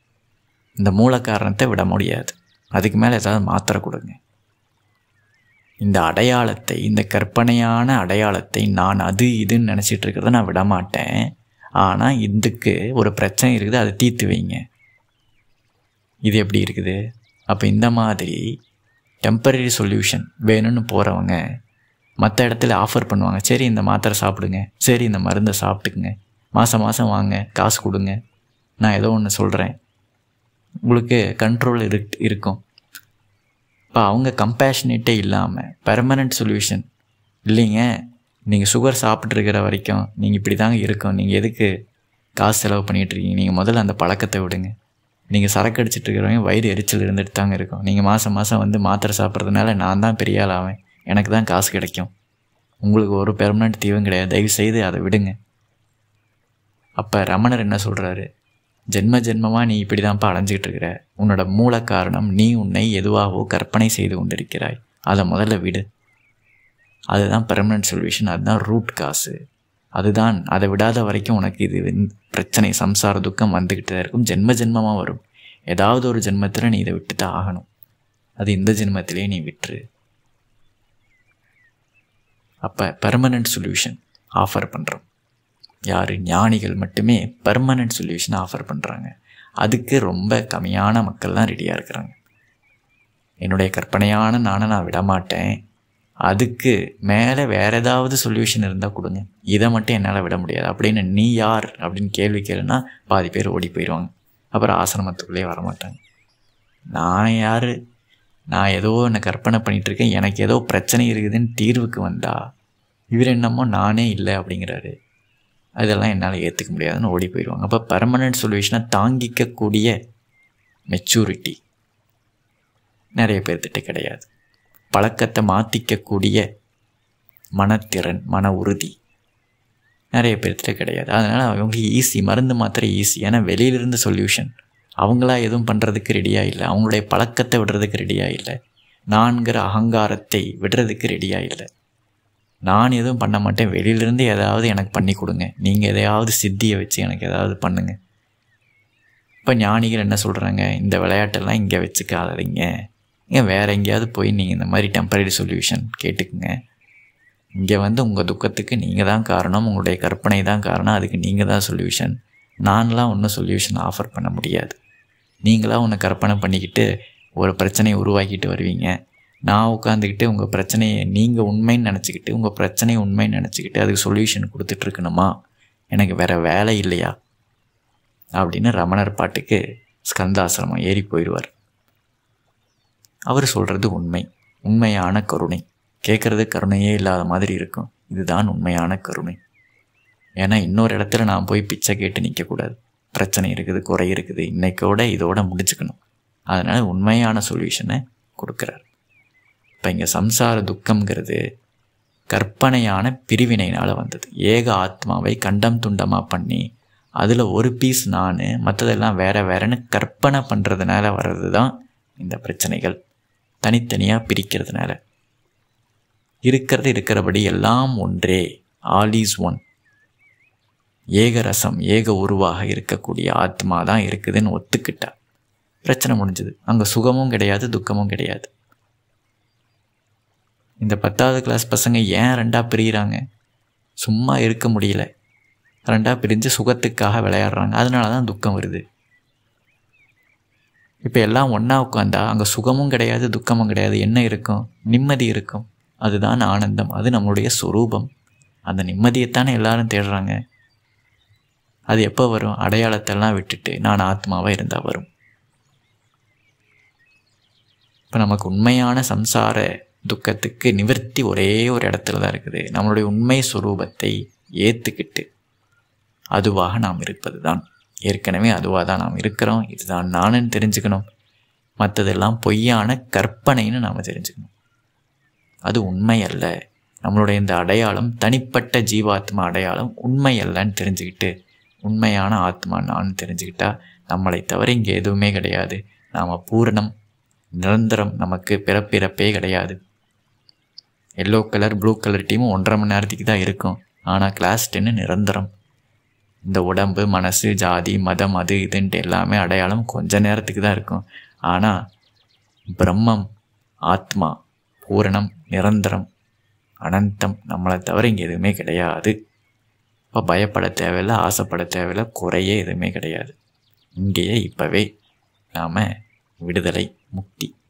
இந்த மூல காரணத்தை விட முடியாது அதுக்கு மேலே ஏதாவது மாத்திரை கொடுங்க இந்த அடையாளத்தை இந்த கற்பனையான அடையாளத்தை நான் அது இதுன்னு நினச்சிட்டு இருக்கிறத நான் விட மாட்டேன் ஆனால் இதுக்கு ஒரு பிரச்சனை இருக்குது அதை தீர்த்து வைங்க இது எப்படி இருக்குது அப்போ இந்த மாதிரி டெம்பரரி சொல்யூஷன் வேணும்னு போகிறவங்க மற்ற இடத்துல ஆஃபர் பண்ணுவாங்க சரி இந்த மாத்திரை சாப்பிடுங்க சரி இந்த மருந்தை சாப்பிட்டுக்குங்க மாதம் மாதம் வாங்க காசு கொடுங்க நான் ஏதோ ஒன்று சொல்கிறேன் உங்களுக்கு கண்ட்ரோல் இரு இருக்கும் இப்போ அவங்க கம்பேஷனேட்டே இல்லாமல் பெர்மனண்ட் சொல்யூஷன் இல்லைங்க நீங்கள் சுகர் சாப்பிட்ருக்கிற வரைக்கும் நீங்கள் இப்படி தாங்க இருக்கும் நீங்கள் எதுக்கு காசு செலவு பண்ணிகிட்டு இருக்கீங்க நீங்கள் முதல்ல அந்த பழக்கத்தை விடுங்க நீங்கள் சரக்கு அடிச்சிட்டு இருக்கிறவங்க வயிறு எரிச்சல் இருந்துட்டு தாங்க இருக்கும் நீங்கள் மாதம் மாதம் வந்து மாத்திரை சாப்பிட்றதுனால நான் தான் பெரிய ஆள் ஆவேன் எனக்கு தான் காசு கிடைக்கும் உங்களுக்கு ஒரு பெர்மனண்ட் தீவும் கிடையாது தயவு செய்து அதை விடுங்க அப்போ ரமணர் என்ன சொல்கிறாரு ஜென்ம ஜென்மமாக நீ இப்படி தான்ப்பா அடைஞ்சிக்கிட்டு இருக்கிற உன்னோட மூல காரணம் நீ உன்னை எதுவாகவோ கற்பனை செய்து கொண்டிருக்கிறாய் அதை முதல்ல விடு அதுதான் பெர்மனன்ட் சொல்யூஷன் அதுதான் ரூட் காசு அதுதான் அதை விடாத வரைக்கும் உனக்கு இது வந்து பிரச்சனை சம்சார துக்கம் வந்துக்கிட்டு தான் இருக்கும் ஜென்ம ஜென்மமாக வரும் ஏதாவது ஒரு ஜென்மத்தில் நீ இதை விட்டு தான் ஆகணும் அது இந்த ஜென்மத்திலே நீ விட்டுரு அப்போ பெர்மனன்ட் சொல்யூஷன் ஆஃபர் பண்ணுறோம் யார் ஞானிகள் மட்டுமே பெர்மனன்ட் சொல்யூஷன் ஆஃபர் பண்ணுறாங்க அதுக்கு ரொம்ப கம்மியான மக்கள் தான் ரெடியாக இருக்கிறாங்க என்னுடைய கற்பனையான நானை நான் விடமாட்டேன் அதுக்கு மேலே வேறு ஏதாவது சொல்யூஷன் இருந்தால் கொடுங்க இதை மட்டும் என்னால் விட முடியாது அப்படின்னு நீ யார் அப்படின்னு கேள்வி கேளுன்னா பாதி பேர் ஓடி போயிடுவாங்க அப்புறம் ஆசிரமத்துக்குள்ளேயே வரமாட்டாங்க நான் யார் நான் ஏதோ என்னை கற்பனை பண்ணிகிட்ருக்கேன் எனக்கு ஏதோ பிரச்சனை இருக்குதுன்னு தீர்வுக்கு வந்தா இவர் என்னமோ நானே இல்லை அப்படிங்கிறாரு அதெல்லாம் என்னால் ஏற்றுக்க முடியாதுன்னு ஓடி போயிடுவாங்க அப்போ பர்மனெண்ட் சொல்யூஷனை தாங்கிக்கக்கூடிய மெச்சூரிட்டி நிறைய பேர்த்திட்ட கிடையாது பழக்கத்தை மாற்றிக்கக்கூடிய மனத்திறன் மன உறுதி நிறைய பேர்த்திட்ட கிடையாது அதனால் அவங்க ஈஸி மருந்து மாத்திரை ஈஸி ஏன்னா வெளியிலிருந்து சொல்யூஷன் அவங்களா எதுவும் பண்ணுறதுக்கு ரெடியாக இல்லை அவங்களுடைய பழக்கத்தை விடுறதுக்கு ரெடியாக இல்லை நான்கிற அகங்காரத்தை விடுறதுக்கு ரெடியாக இல்லை நான் எதுவும் பண்ண மாட்டேன் வெளியிலேருந்து ஏதாவது எனக்கு பண்ணி கொடுங்க நீங்கள் எதையாவது சித்தியை வச்சு எனக்கு ஏதாவது பண்ணுங்கள் இப்போ ஞானிகள் என்ன சொல்கிறாங்க இந்த விளையாட்டெல்லாம் இங்கே வச்சுக்காதீங்க இங்கே வேறு எங்கேயாவது போய் நீங்கள் இந்த மாதிரி டெம்பரரி சொல்யூஷன் கேட்டுக்குங்க இங்கே வந்து உங்கள் துக்கத்துக்கு நீங்கள் தான் காரணம் உங்களுடைய கற்பனை தான் காரணம் அதுக்கு நீங்கள் தான் சொல்யூஷன் நான்லாம் ஒன்றும் சொல்யூஷன் ஆஃபர் பண்ண முடியாது நீங்களாக ஒன்று கற்பனை பண்ணிக்கிட்டு ஒரு பிரச்சனையை உருவாக்கிட்டு வருவீங்க நான் உட்காந்துக்கிட்டு உங்கள் பிரச்சனையை நீங்கள் உண்மைன்னு நினச்சிக்கிட்டு உங்கள் பிரச்சனையை உண்மைன்னு நினச்சிக்கிட்டு அதுக்கு சொல்யூஷன் கொடுத்துட்ருக்கணுமா எனக்கு வேறு வேலை இல்லையா அப்படின்னு ரமணர் பாட்டுக்கு ஸ்கந்தாசிரமம் ஏறி போயிடுவார் அவர் சொல்கிறது உண்மை உண்மையான கருணை கேட்குறது கருணையே இல்லாத மாதிரி இருக்கும் இதுதான் உண்மையான கருணை ஏன்னா இன்னொரு இடத்துல நான் போய் பிச்சை கேட்டு நிற்கக்கூடாது பிரச்சனை இருக்குது குறை இருக்குது இன்னைக்கோட இதோட முடிச்சுக்கணும் அதனால் உண்மையான சொல்யூஷனை கொடுக்குறார் இப்போ இங்கே சம்சார துக்கம்ங்கிறது கற்பனையான பிரிவினைனால் வந்தது ஏக ஆத்மாவை கண்டம் துண்டமாக பண்ணி அதில் ஒரு பீஸ் நான் மற்றதெல்லாம் வேற வேறன்னு கற்பனை பண்ணுறதுனால வர்றது தான் இந்த பிரச்சனைகள் தனித்தனியாக பிரிக்கிறதுனால இருக்கிறது இருக்கிறபடி எல்லாம் ஒன்றே ஆல் இஸ் ஒன் ஏக ரசம் ஏக உருவாக இருக்கக்கூடிய ஆத்மா தான் இருக்குதுன்னு ஒத்துக்கிட்டா பிரச்சனை முடிஞ்சது அங்கே சுகமும் கிடையாது துக்கமும் கிடையாது இந்த பத்தாவது கிளாஸ் பசங்க ஏன் ரெண்டாக பிரிகிறாங்க சும்மா இருக்க முடியல ரெண்டாக பிரிஞ்சு சுகத்துக்காக விளையாடுறாங்க அதனால தான் துக்கம் வருது இப்போ எல்லாம் ஒன்றா உட்காந்தா அங்கே சுகமும் கிடையாது துக்கமும் கிடையாது என்ன இருக்கும் நிம்மதி இருக்கும் அதுதான் ஆனந்தம் அது நம்மளுடைய சொரூபம் அந்த நிம்மதியைத்தானே எல்லாரும் தேடுறாங்க அது எப்போ வரும் அடையாளத்தெல்லாம் விட்டுட்டு நான் ஆத்மாவாக இருந்தால் வரும் இப்போ நமக்கு உண்மையான சம்சார துக்கத்துக்கு நிவர்த்தி ஒரே ஒரு இடத்துல தான் இருக்குது நம்மளுடைய உண்மை சுரூபத்தை ஏற்றுக்கிட்டு அதுவாக நாம் இருப்பது தான் ஏற்கனவே அதுவாக தான் நாம் இருக்கிறோம் இதுதான் நானுன்னு தெரிஞ்சுக்கணும் மற்றதெல்லாம் பொய்யான கற்பனைன்னு நாம் தெரிஞ்சுக்கணும் அது உண்மை அல்ல நம்மளுடைய இந்த அடையாளம் தனிப்பட்ட ஜீவாத்மா அடையாளம் உண்மை அல்லன்னு தெரிஞ்சுக்கிட்டு உண்மையான ஆத்மா நான் தெரிஞ்சுக்கிட்டா நம்மளை தவிர இங்கே எதுவுமே கிடையாது நாம் பூரணம் நிரந்தரம் நமக்கு பிறப்பிறப்பே கிடையாது எல்லோ கலர் ப்ளூ கலர் டீமும் ஒன்றரை மணி நேரத்துக்கு தான் இருக்கும் ஆனால் கிளாஸ் டென்னு நிரந்தரம் இந்த உடம்பு மனசு ஜாதி மதம் அது இதுன்ட்டு எல்லாமே அடையாளம் கொஞ்ச நேரத்துக்கு தான் இருக்கும் ஆனால் பிரம்மம் ஆத்மா பூரணம் நிரந்தரம் அனந்தம் நம்மளை தவிர இங்கே எதுவுமே கிடையாது இப்போ பயப்பட தேவையில்லை ஆசைப்பட தேவையில்லை குறையே எதுவுமே கிடையாது இங்கேயே இப்போவே நாம் விடுதலை முக்தி